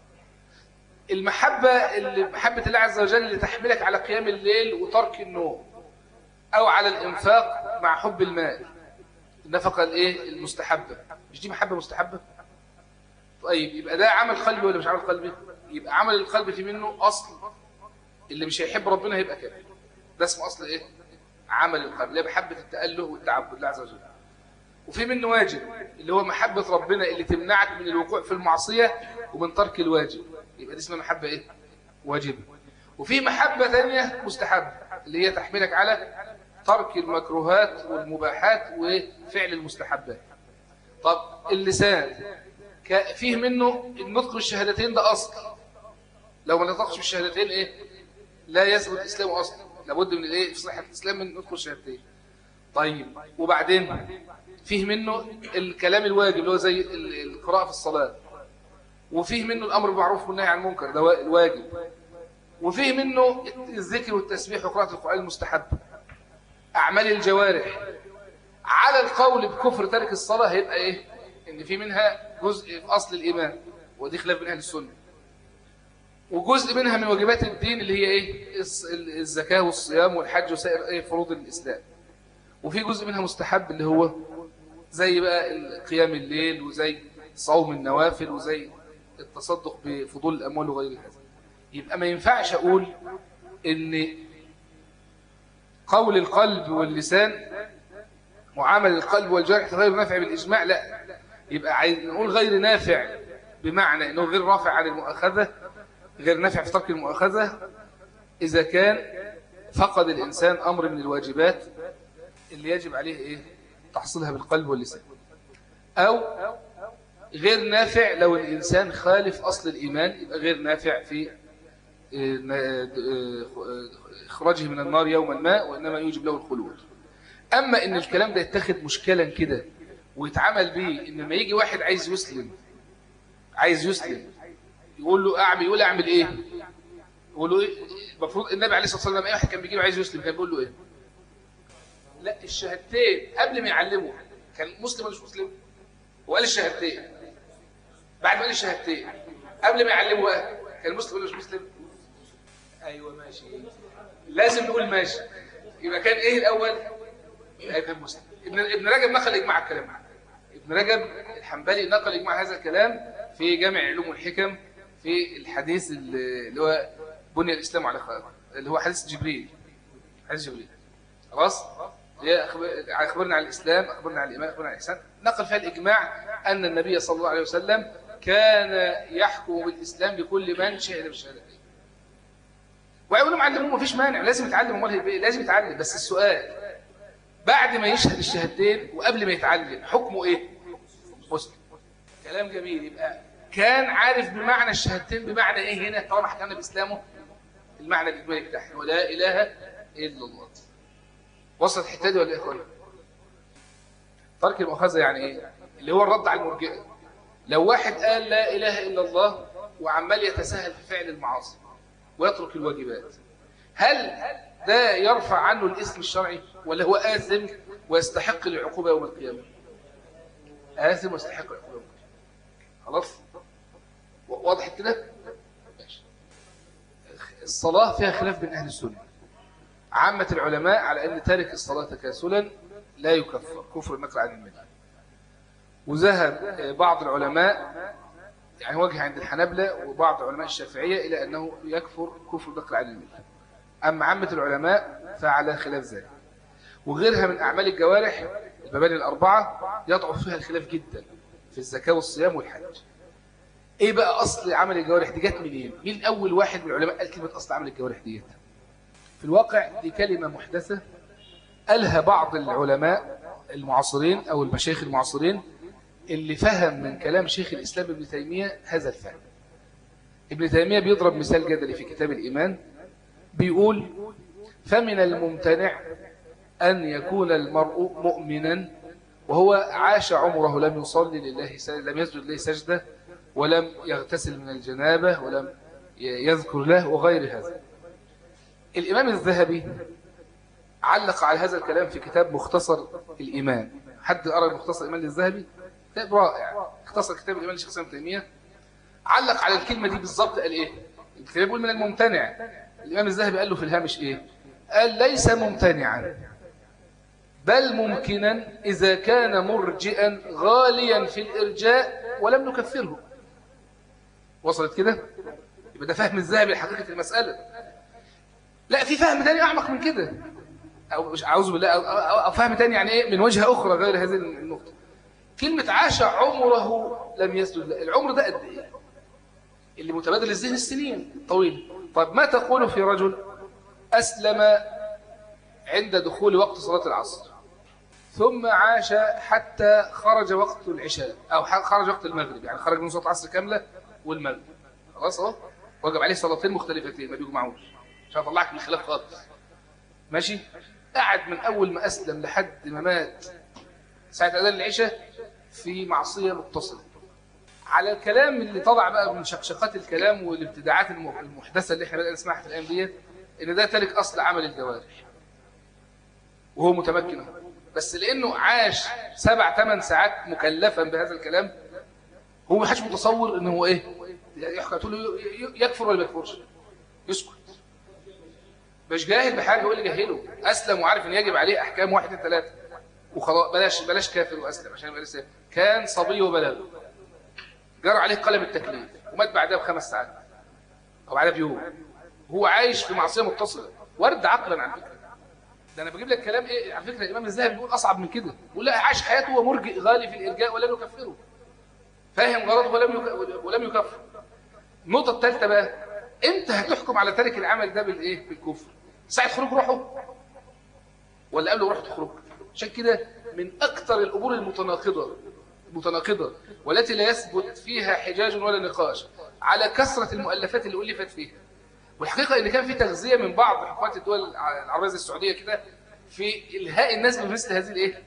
المحبة اللي محبة الله عز وجل اللي تحملك على قيام الليل وترك النوم أو على الإنفاق مع حب المال النفقة الإيه المستحبة مش دي محبة مستحبة طيب يبقى ده عمل قلبي ولا مش عمل قلبي يبقى عمل القلب في منه أصل اللي مش هيحب ربنا هيبقى كده ده اسمه أصل إيه عمل القلب اللي هي محبة التأله والتعبد الله عز وجل وفي منه واجب اللي هو محبة ربنا اللي تمنعك من الوقوع في المعصية ومن ترك الواجب يبقى دي اسمها محبة ايه واجبة وفي محبة ثانية مستحبة اللي هي تحملك على ترك المكروهات والمباحات وفعل المستحبات طب اللسان فيه منه النطق بالشهادتين ده أصل لو ما نطقش بالشهادتين ايه لا يثبت الإسلام أصلا لابد من الايه في صحة الإسلام من نطق بالشهادتين طيب وبعدين فيه منه الكلام الواجب اللي هو زي القراءة في الصلاة وفيه منه الأمر بالمعروف والنهي عن المنكر ده الواجب وفيه منه الذكر والتسبيح وقراءة القرآن المستحب أعمال الجوارح على القول بكفر ترك الصلاة هيبقى إيه إن في منها جزء في أصل الإيمان ودي خلاف من أهل السنة وجزء منها من واجبات الدين اللي هي إيه الزكاة والصيام والحج وسائر إيه فروض الإسلام وفي جزء منها مستحب اللي هو زي بقى قيام الليل وزي صوم النوافل وزي التصدق بفضول الأموال وغير هذا يبقى ما ينفعش أقول إن قول القلب واللسان وعمل القلب والجرح غير نافع بالإجماع لا يبقى عايز نقول غير نافع بمعنى أنه غير رافع عن المؤاخذة غير نافع في ترك المؤاخذة إذا كان فقد الإنسان أمر من الواجبات اللي يجب عليه إيه تحصيلها بالقلب واللسان أو غير نافع لو الإنسان خالف أصل الإيمان يبقى غير نافع في إخراجه من النار يوما ما وإنما يوجب له الخلود أما إن الكلام ده يتخذ مشكلا كده ويتعمل به إن لما يجي واحد عايز يسلم عايز يسلم يقول له أعمل يقول أعمل إيه يقول له إيه المفروض النبي عليه الصلاة والسلام أي واحد كان بيجي له عايز يسلم كان بيقول له إيه لا الشهادتين قبل ما يعلمه كان مسلم ولا مش مسلم وقال الشهادتين بعد ما قال الشهادتين قبل ما يعلمه بقى كان مسلم ولا مش مسلم ايوه ماشي لازم نقول ماشي يبقى كان ايه الاول يبقى كان مسلم ابن ابن رجب نقل اجماع الكلام ابن رجب الحنبلي نقل اجماع هذا الكلام في جامع علوم والحكم في الحديث اللي هو بني الاسلام على خير اللي هو حديث جبريل حديث جبريل خلاص هي أخبر- أخبرنا عن الإسلام أخبرنا عن الإيمان أخبرنا عن الإحسان نقل فيها الإجماع أن النبي صلى الله عليه وسلم كان يحكم بالإسلام لكل من شهد بالشهادتين ويقول لهم علموه مفيش مانع لازم يتعلم امال هيبقى إيه؟ لازم يتعلم بس السؤال بعد ما يشهد الشهادتين وقبل ما يتعلم حكمه ايه مسلم كلام جميل يبقى كان عارف بمعنى الشهادتين بمعنى ايه هنا طالما حكمنا باسلامه المعنى الاجمالي بتاعها ولا اله الا الله وصلت الحته دي ولا ايه يا اخوانا ترك المؤاخذه يعني ايه اللي هو الرد على المرجئه لو واحد قال لا اله الا الله وعمال يتساهل في فعل المعاصي ويترك الواجبات هل ده يرفع عنه الاسم الشرعي ولا هو آثم ويستحق العقوبة يوم القيامة آثم ويستحق العقوبة يوم القيامة خلاص واضح كده ماشي. الصلاة فيها خلاف بين أهل السنة عامة العلماء على أن تارك الصلاة تكاسلا لا يكفر كفر النقل عن المدينة وذهب بعض العلماء يعني وجه عند الحنبلة وبعض علماء الشافعية إلى أنه يكفر كفر النقل عن الملة أما عامة العلماء فعلى خلاف ذلك وغيرها من أعمال الجوارح المباني الأربعة يضعف فيها الخلاف جدا في الزكاة والصيام والحج إيه بقى أصل عمل الجوارح دي جت منين؟ مين أول واحد من العلماء قال كلمة أصل عمل الجوارح ديت؟ في الواقع دي كلمة محدثة قالها بعض العلماء المعاصرين أو المشايخ المعاصرين اللي فهم من كلام شيخ الإسلام ابن تيمية هذا الفهم ابن تيمية بيضرب مثال جدلي في كتاب الإيمان بيقول فمن الممتنع أن يكون المرء مؤمنا وهو عاش عمره لم يصلي لله سجدة لم يسجد لله سجدة ولم يغتسل من الجنابة ولم يذكر له وغير هذا الإمام الذهبي علق على هذا الكلام في كتاب مختصر الإيمان حد قرأ مختصر الإيمان للذهبي كتاب رائع اختصر كتاب الإيمان لشيخ الإسلام تيمية علق على الكلمة دي بالظبط قال إيه الكتاب بيقول من الممتنع الإمام الذهبي قال له في الهامش إيه قال ليس ممتنعا بل ممكنا إذا كان مرجئا غاليا في الإرجاء ولم نكفره وصلت كده يبقى ده فهم الذهبي لحقيقة المسألة لا في فهم تاني أعمق من كده أو مش أعوذ بالله أو, أو, أو فهم تاني يعني إيه من وجهة أخرى غير هذه النقطة كلمة عاش عمره لم يسجد له العمر ده قد إيه اللي متبادل الذهن السنين طويل طيب ما تقول في رجل أسلم عند دخول وقت صلاة العصر ثم عاش حتى خرج وقت العشاء أو خرج وقت المغرب يعني خرج من صلاة العصر كاملة والمغرب خلاص اهو وجب عليه صلاتين مختلفتين ما بيجمعوش مش هطلعك من الخلاف خالص ماشي قعد من أول ما أسلم لحد ما مات ساعة أذان العشاء في معصية متصلة على الكلام اللي طلع بقى من شقشقات الكلام والابتداعات المحدثة اللي احنا بدأنا نسمعها في الأيام ديت إن ده تارك أصل عمل الجوارح وهو متمكن بس لأنه عاش سبع ثمان ساعات مكلفا بهذا الكلام هو ما حدش متصور إنه هو إيه يحكى تقول له يكفر ولا ما يكفرش يسكت مش جاهل بحاجة هو اللي جاهله أسلم وعارف إن يجب عليه أحكام واحد اثنين ثلاثة وخلاص بلاش بلاش كافر وأسلم عشان يبقى لسه كان صبي وبلغ جرى عليه قلم التكليف ومات بعدها بخمس ساعات أو بعدها بيوم هو عايش في معصية متصلة ورد عقلا على فكرة ده أنا بجيب لك كلام إيه على فكرة الإمام الذهبي بيقول أصعب من كده بيقول لا عاش حياته وهو مرجئ غالي في الإرجاء ولم يكفره فاهم غلطه ولم يك... ولم يكفر النقطة الثالثة بقى امتى هتحكم على تارك العمل ده بالايه بالكفر ساعة خروج روحه ولا قبل روحه تخرج عشان كده من أكثر الأمور المتناقضة المتناقضة والتي لا يثبت فيها حجاج ولا نقاش على كثرة المؤلفات اللي ألفت فيها والحقيقة إن كان في تغذية من بعض حكومات الدول العربية زي السعودية كده في إلهاء الناس بمثل هذه الإيه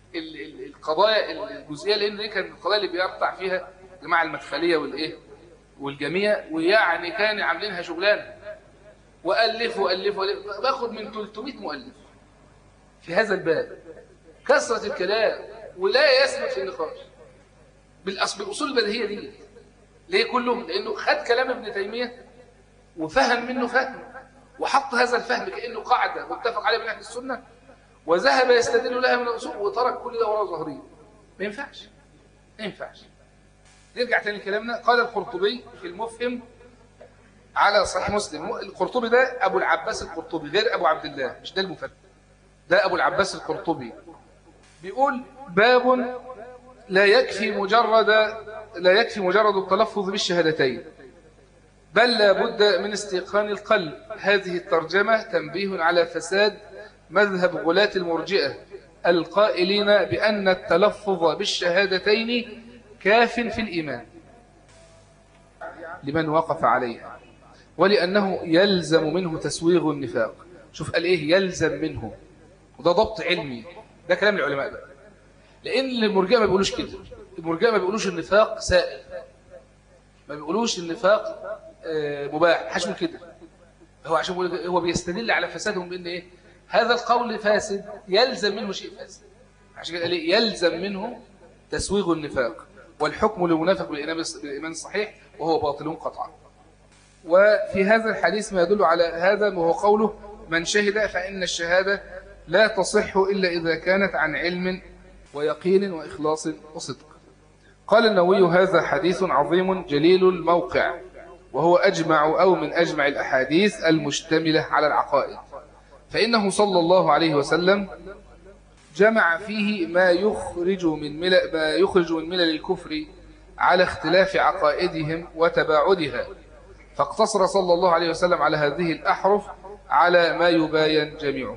القضايا الجزئية لأن دي كانت القضايا اللي بيرتع فيها جماعة المدخلية والإيه والجميع ويعني كان عاملينها شغلانه وألف وألف وألف باخد من 300 مؤلف في هذا الباب كثرة الكلام ولا يثبت في النقاش بالأصول البديهية دي ليه كلهم لأنه خد كلام ابن تيمية وفهم منه فهم وحط هذا الفهم كأنه قاعدة متفق عليه من أهل السنة وذهب يستدل لها من الأصول وترك كل ده وراء ظهريه ما ينفعش ما ينفعش نرجع تاني لكلامنا قال القرطبي في المفهم على صحيح مسلم القرطبي ده أبو العباس القرطبي غير أبو عبد الله مش ده المفهم ده أبو العباس القرطبي بيقول باب لا يكفي مجرد لا يكفي مجرد التلفظ بالشهادتين بل لا بد من استيقان القلب هذه الترجمة تنبيه على فساد مذهب غلاة المرجئة القائلين بأن التلفظ بالشهادتين كاف في الإيمان لمن وقف عليها ولأنه يلزم منه تسويغ النفاق شوف قال إيه يلزم منه وده ضبط علمي ده كلام العلماء بقى لأن المرجئة ما بيقولوش كده المرجئة ما بيقولوش النفاق سائل ما بيقولوش النفاق آه، مباح حاش من كده هو عشان هو بيستدل على فسادهم بأن إيه هذا القول فاسد يلزم منه شيء فاسد عشان كده قال إيه يلزم منه تسويغ النفاق والحكم للمنافق بالإيمان الصحيح وهو باطل قطعا وفي هذا الحديث ما يدل على هذا وهو قوله من شهد فإن الشهادة لا تصح إلا إذا كانت عن علم ويقين وإخلاص وصدق قال النووي هذا حديث عظيم جليل الموقع وهو أجمع أو من أجمع الأحاديث المشتملة على العقائد فإنه صلى الله عليه وسلم جمع فيه ما يخرج من ملل ما يخرج من ملل الكفر على اختلاف عقائدهم وتباعدها فاقتصر صلى الله عليه وسلم على هذه الأحرف على ما يباين جميعه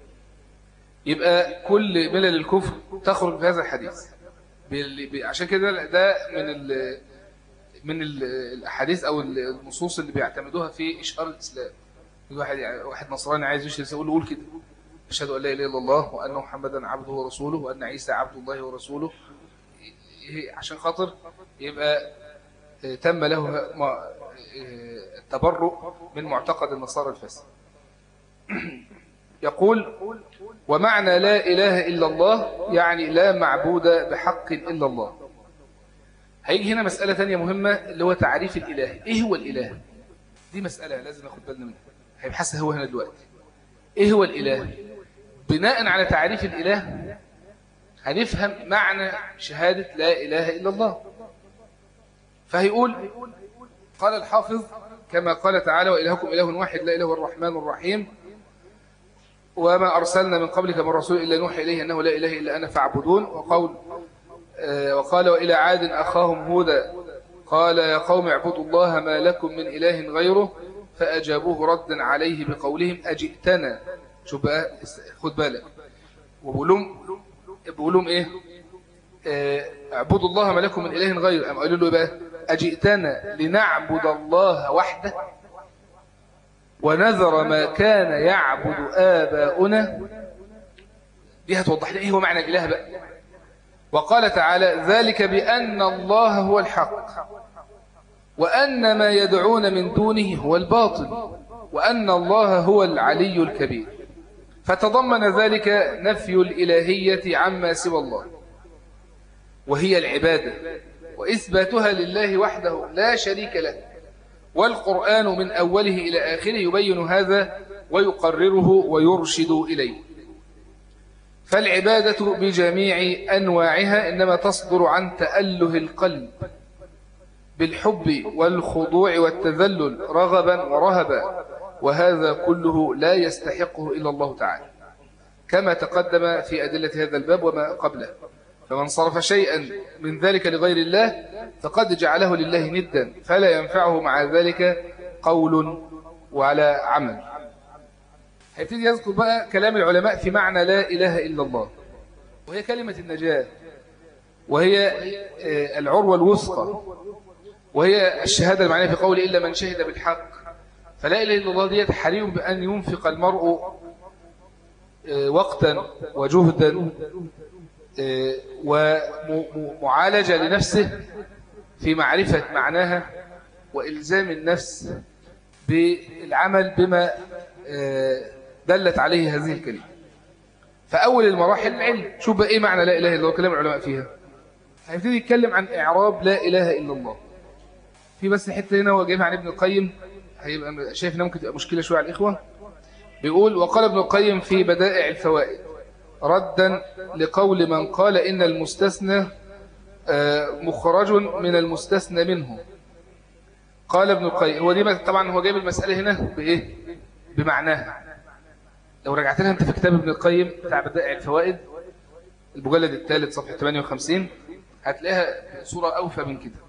يبقى كل ملل الكفر تخرج في هذا الحديث عشان كده ده من ال من الاحاديث او النصوص اللي بيعتمدوها في اشهار الاسلام واحد واحد نصراني عايز يشهد يقول له قول كده اشهد ان لا اله الا الله وان محمدا عبده ورسوله وان عيسى عبد الله ورسوله عشان خاطر يبقى تم له التبرؤ من معتقد النصارى الفاسد يقول ومعنى لا إله إلا الله يعني لا معبود بحق إلا الله هيجي هنا مسألة ثانية مهمة اللي هو تعريف الإله إيه هو الإله دي مسألة لازم ناخد بالنا منها هيبحثها هو هنا دلوقتي إيه هو الإله بناء على تعريف الإله هنفهم معنى شهادة لا إله إلا الله فهيقول قال الحافظ كما قال تعالى وإلهكم إله واحد لا إله الرحمن الرحيم وما أرسلنا من قبلك من رسول إلا نوحي إليه أنه لا إله إلا أنا فاعبدون وقول آه، وقال وإلى عاد أخاهم هودا قال يا قوم اعبدوا الله ما لكم من إله غيره فأجابوه ردا عليه بقولهم أجئتنا شوف بقى خد بالك وبقولهم بقولهم إيه آه، اعبدوا الله ما لكم من إله غيره أم قالوا له إيه بقى أجئتنا لنعبد الله وحده ونذر ما كان يعبد آباؤنا دي هتوضح لنا إيه هو معنى الإله بقى وقال تعالى ذلك بأن الله هو الحق وأن ما يدعون من دونه هو الباطل وأن الله هو العلي الكبير فتضمن ذلك نفي الإلهية عما سوى الله وهي العبادة وإثباتها لله وحده لا شريك له والقرآن من أوله إلى آخره يبين هذا ويقرره ويرشد إليه فالعبادة بجميع أنواعها إنما تصدر عن تأله القلب بالحب والخضوع والتذلل رغبا ورهبا وهذا كله لا يستحقه إلا الله تعالى كما تقدم في أدلة هذا الباب وما قبله فمن صرف شيئا من ذلك لغير الله فقد جعله لله ندا فلا ينفعه مع ذلك قول ولا عمل هيبتدي يذكر بقى كلام العلماء في معنى لا إله إلا الله وهي كلمة النجاة وهي آه، العروة الوثقى وهي الشهادة المعنية في قوله إلا من شهد بالحق فلا إله إلا الله ديت حريم بأن ينفق المرء آه، وقتا وجهدا آه، ومعالجة لنفسه في معرفة معناها وإلزام النفس بالعمل بما آه، دلت عليه هذه الكلمة فأول المراحل العلم شوف بقى إيه معنى لا إله إلا الله كلام العلماء فيها هيبتدي يتكلم عن إعراب لا إله إلا الله في بس حتة هنا هو جايبها عن ابن القيم هيبقى شايف انها ممكن تبقى مشكلة شوية على الإخوة بيقول وقال ابن القيم في بدائع الفوائد ردا لقول من قال إن المستثنى آه، مخرج من المستثنى منه قال ابن القيم هو دي طبعا هو جايب المسألة هنا بإيه بمعناها لو رجعت لها أنت في كتاب ابن القيم بتاع بدائع الفوائد المجلد الثالث صفحة 58 هتلاقيها صورة أوفى من كده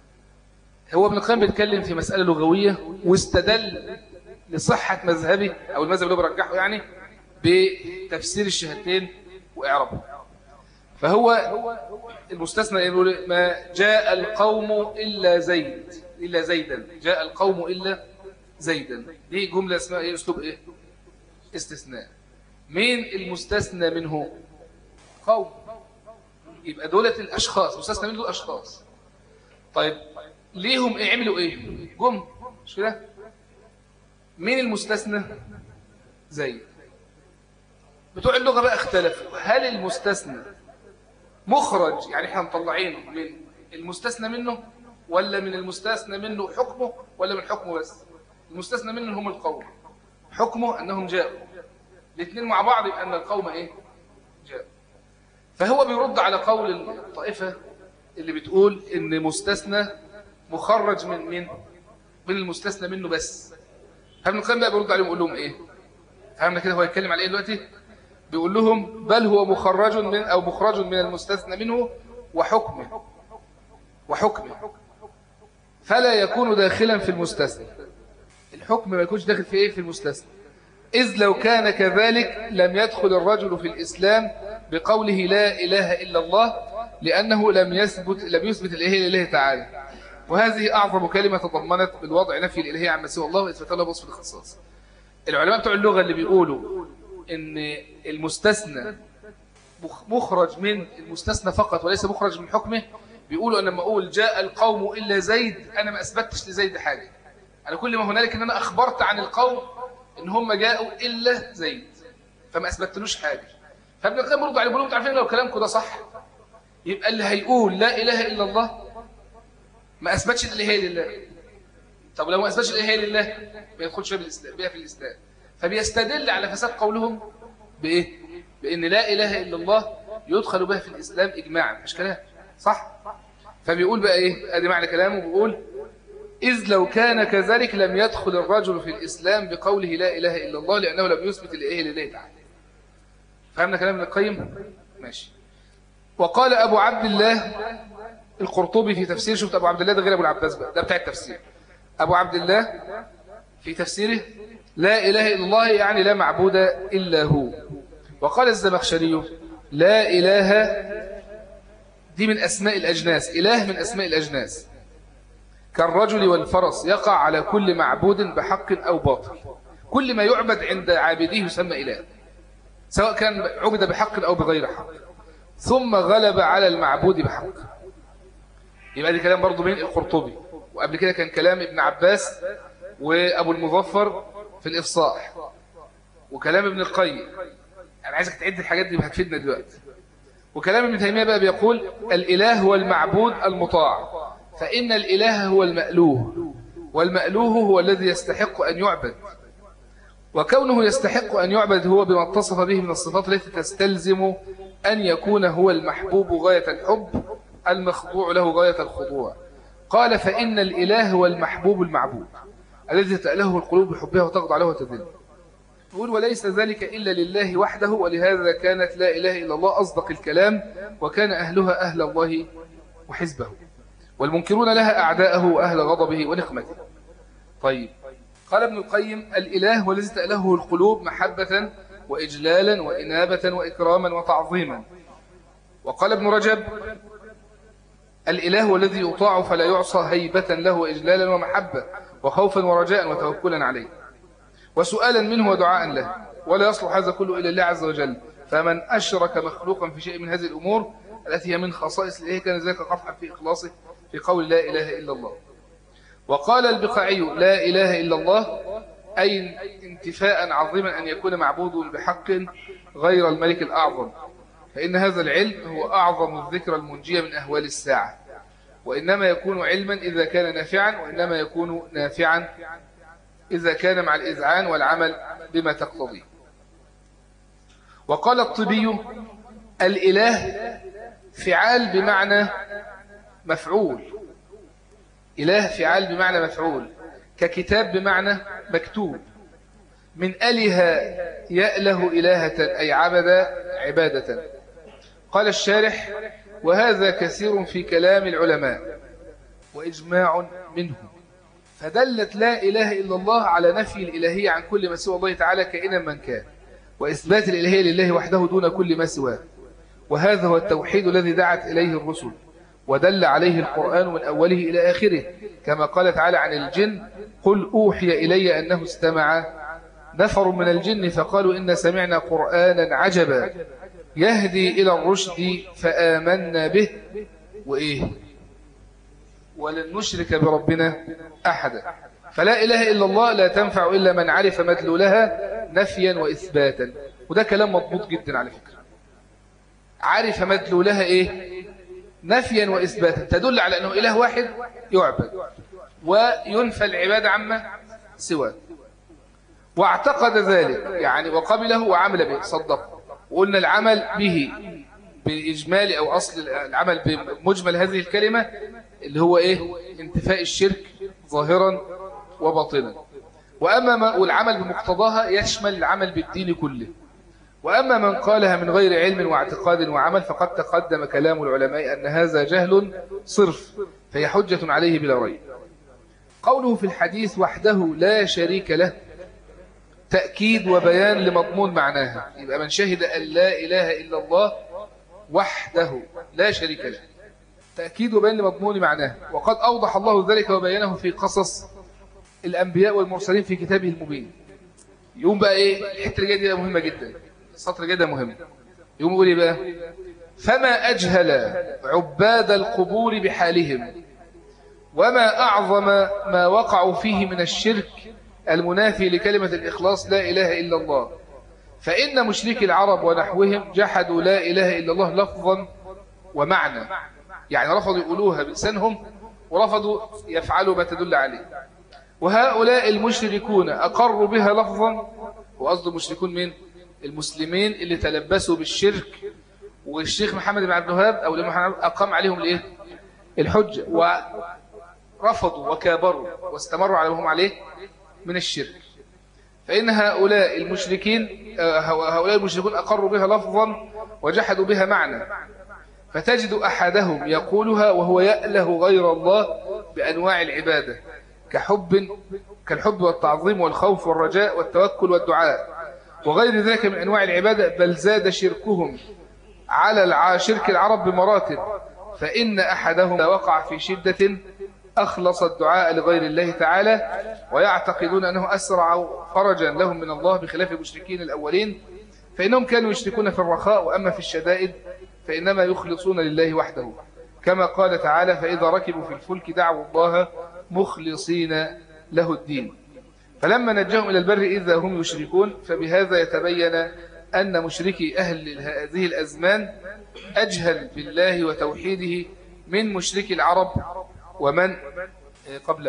هو ابن القيم بيتكلم في مسألة لغوية واستدل لصحة مذهبه أو المذهب اللي برجحه يعني بتفسير الشهادتين وإعرابه فهو المستثنى يقول ما جاء القوم إلا زيد إلا زيدا جاء القوم إلا زيدا دي جملة اسمها إيه أسلوب إيه استثناء مين المستثنى منه قوم يبقى دولة الأشخاص مستثنى منه الأشخاص طيب ليهم إيه عملوا إيه جم مش كده مين المستثنى زيد بتوع اللغة بقى اختلفوا هل المستثنى مخرج يعني احنا مطلعينه من المستثنى منه ولا من المستثنى منه حكمه ولا من حكمه بس المستثنى منه هم القوم حكمه أنهم جاءوا الاثنين مع بعض يبقى أن القوم إيه جاءوا فهو بيرد على قول الطائفة اللي بتقول إن مستثنى مخرج من من من المستثنى منه بس فابن القيم بقى بيرد عليهم يقول لهم إيه فهمنا كده هو يتكلم على إيه دلوقتي بيقول لهم بل هو مخرج من أو مخرج من المستثنى منه وحكمه وحكمه فلا يكون داخلا في المستثنى الحكم ما يكونش داخل في ايه في المستثنى إذ لو كان كذلك لم يدخل الرجل في الإسلام بقوله لا إله إلا الله لأنه لم يثبت لم يثبت الإله لله تعالى وهذه أعظم كلمة تضمنت بالوضع نفي الإلهية عما سوى الله وإثبات الله بوصف الخصاص العلماء بتوع اللغة اللي بيقولوا إن المستثنى مخرج من المستثنى فقط وليس مخرج من حكمه بيقولوا أن لما أقول جاء القوم إلا زيد أنا ما أثبتش لزيد حاجة أنا كل ما هنالك أن أنا أخبرت عن القوم إن هم جاءوا إلا زيد فما أثبتلوش حاجة فابن القيم برضه عليه بيقولوا عارفين لو كلامكم ده صح يبقى اللي هيقول لا إله إلا الله ما أثبتش الإله لله طب لو ما أثبتش الإله لله ما يدخلش بها في الإسلام فبيستدل على فساد قولهم بإيه؟ بأن لا إله إلا الله يدخل بها في الإسلام إجماعا مش كلام صح؟ فبيقول بقى إيه؟ أدي معنى كلامه بيقول إذ لو كان كذلك لم يدخل الرجل في الإسلام بقوله لا إله إلا الله لأنه لم يثبت الإله لله تعالى فهمنا كلام ابن القيم؟ ماشي وقال أبو عبد الله القرطبي في تفسير شفت أبو عبد الله ده غير أبو العباس بقى ده بتاع التفسير أبو عبد الله في تفسيره لا إله إلا الله يعني لا معبود إلا هو وقال الزمخشري لا إله دي من أسماء الأجناس إله من أسماء الأجناس كالرجل والفرس يقع على كل معبود بحق أو باطل كل ما يعبد عند عابديه يسمى إله سواء كان عبد بحق أو بغير حق ثم غلب على المعبود بحق يبقى دي كلام برضو من القرطبي وقبل كده كان كلام ابن عباس وأبو المظفر في الإفصاح وكلام ابن القيم أنا عايزك تعد الحاجات دي هتفيدنا دلوقتي وكلام ابن تيمية بقى بيقول الإله هو المعبود المطاع فإن الإله هو المألوه والمألوه هو الذي يستحق أن يعبد وكونه يستحق أن يعبد هو بما اتصف به من الصفات التي تستلزم أن يكون هو المحبوب غاية الحب المخضوع له غاية الخضوع قال فإن الإله هو المحبوب المعبود الذي تأله القلوب بحبها وتخضع له وتذل يقول وليس ذلك إلا لله وحده ولهذا كانت لا إله إلا الله أصدق الكلام وكان أهلها أهل الله وحزبه والمنكرون لها أعداءه وأهل غضبه ونقمته طيب قال ابن القيم الإله هو الذي تأله القلوب محبة وإجلالا وإنابة وإكراما وتعظيما وقال ابن رجب الإله هو الذي يطاع فلا يعصى هيبة له وإجلالا ومحبة وخوفا ورجاء وتوكلا عليه وسؤالا منه ودعاء له ولا يصلح هذا كله إلى الله عز وجل فمن أشرك مخلوقا في شيء من هذه الأمور التي هي من خصائص الإله كان ذلك قطعا في إخلاصه في قول لا إله إلا الله وقال البقاعي لا إله إلا الله أي انتفاء عظيما أن يكون معبود بحق غير الملك الأعظم فإن هذا العلم هو أعظم الذكر المنجية من أهوال الساعة وإنما يكون علما إذا كان نافعا وإنما يكون نافعا إذا كان مع الإذعان والعمل بما تقتضيه وقال الطبي الإله فعال بمعنى مفعول إله فعال بمعنى مفعول ككتاب بمعنى مكتوب من أله يأله إلهة أي عبد عبادة قال الشارح وهذا كثير في كلام العلماء وإجماع منهم فدلت لا إله إلا الله على نفي الإلهية عن كل ما سوى الله تعالى كائنا من كان وإثبات الإلهية لله وحده دون كل ما سواه وهذا هو التوحيد الذي دعت إليه الرسل ودل عليه القرآن من أوله إلى آخره كما قال تعالى عن الجن قل أوحي إلي أنه استمع نفر من الجن فقالوا إن سمعنا قرآنا عجبا يهدي إلى الرشد فآمنا به وإيه ولن نشرك بربنا أحدا فلا إله إلا الله لا تنفع إلا من عرف مدلولها نفيا وإثباتا وده كلام مضبوط جدا على فكرة عرف مدلولها إيه نفيا وإثباتا تدل على أنه إله واحد يعبد وينفى العبادة عما سواه واعتقد ذلك يعني وقبله وعمل به صدق وقلنا العمل به بإجمال أو أصل العمل بمجمل هذه الكلمة اللي هو إيه انتفاء الشرك ظاهرا وباطنا وأما ما والعمل بمقتضاها يشمل العمل بالدين كله وأما من قالها من غير علم واعتقاد وعمل فقد تقدم كلام العلماء أن هذا جهل صرف فهي حجة عليه بلا ريب قوله في الحديث وحده لا شريك له تأكيد وبيان لمضمون معناها يبقى من شهد أن لا إله إلا الله وحده لا شريك له تأكيد وبيان لمضمون معناها وقد أوضح الله ذلك وبينه في قصص الأنبياء والمرسلين في كتابه المبين يقوم بقى إيه الحتة اللي جايه دي مهمة جدا السطر جدا مهم يقوم يقول إيه بقى فما أجهل عباد القبور بحالهم وما أعظم ما وقعوا فيه من الشرك المنافي لكلمة الإخلاص لا إله إلا الله فإن مشركي العرب ونحوهم جحدوا لا إله إلا الله لفظا ومعنى يعني رفضوا يقولوها بلسانهم ورفضوا يفعلوا ما تدل عليه وهؤلاء المشركون أقروا بها لفظا وقصد المشركون من المسلمين اللي تلبسوا بالشرك والشيخ محمد بن عبد الوهاب أو أقام عليهم الإيه؟ الحجة ورفضوا وكابروا واستمروا على هم عليه من الشرك فإن هؤلاء المشركين هؤلاء المشركون أقروا بها لفظا وجحدوا بها معنى فتجد أحدهم يقولها وهو يأله غير الله بأنواع العبادة كحب كالحب والتعظيم والخوف والرجاء والتوكل والدعاء وغير ذلك من أنواع العبادة بل زاد شركهم على شرك العرب بمراتب فإن أحدهم وقع في شدة أخلص الدعاء لغير الله تعالى ويعتقدون أنه أسرع فرجا لهم من الله بخلاف المشركين الأولين فإنهم كانوا يشركون في الرخاء وأما في الشدائد فإنما يخلصون لله وحده كما قال تعالى فإذا ركبوا في الفلك دعوا الله مخلصين له الدين فلما نجاهم إلى البر إذا هم يشركون فبهذا يتبين أن مشركي أهل هذه الأزمان أجهل بالله وتوحيده من مشركي العرب ومن قبله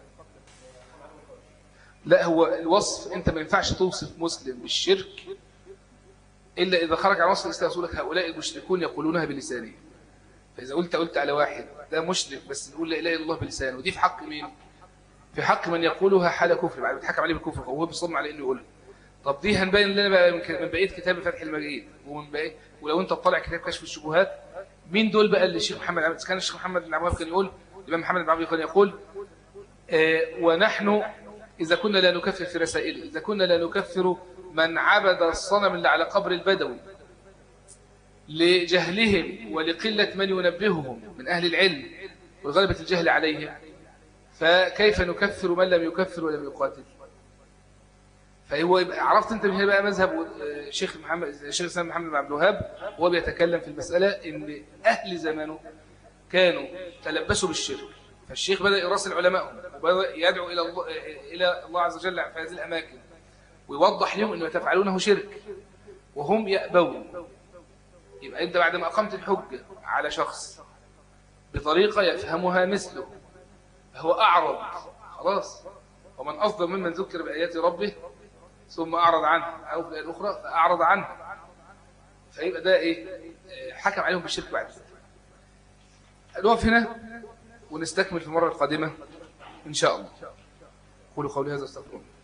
لا هو الوصف انت ما ينفعش توصف مسلم بالشرك إلا إذا خرج عن وصف الإسلام يقول لك هؤلاء المشركون يقولونها بلسانهم فإذا قلت قلت على واحد ده مشرك بس نقول لا إله إلا الله بلسانه ودي في حق مين؟ في حق من يقولها حال كفر بعد بيتحكم عليه بالكفر وهو بيصمم على إنه يقولها طب دي هنبين لنا بقى من بقية كتاب فتح المجيد ومن بقية ولو أنت تطلع كتاب كشف الشبهات مين دول بقى اللي الشيخ محمد عبد كان الشيخ محمد بن عبد كان يقول الإمام محمد بن عبد كان يقول آه ونحن إذا كنا لا نكفر في رسائله إذا كنا لا نكفر من عبد الصنم اللي على قبر البدوي لجهلهم ولقلة من ينبههم من أهل العلم وغلبة الجهل عليهم فكيف نكفر من لم يكفر ولم يقاتل فهو عرفت انت من هنا بقى مذهب الشيخ محمد الشيخ سلام محمد بن عبد الوهاب وهو بيتكلم في المسألة ان أهل زمانه كانوا تلبسوا بالشرك فالشيخ بدأ يراسل علمائهم وبدأ يدعو إلى الله, إلى الله عز وجل في هذه الأماكن ويوضح لهم أنه تفعلونه شرك وهم يأبون يبقى أنت بعد ما أقمت الحجة على شخص بطريقة يفهمها مثله هو أعرض خلاص ومن أفضل ممن ذكر بآيات ربه ثم أعرض عنها أو في الآية الأخرى فأعرض عنها فيبقى ده إيه حكم عليهم بالشرك بعد نقف هنا ونستكمل في المرة القادمة إن شاء الله قولوا قولي هذا استغفرون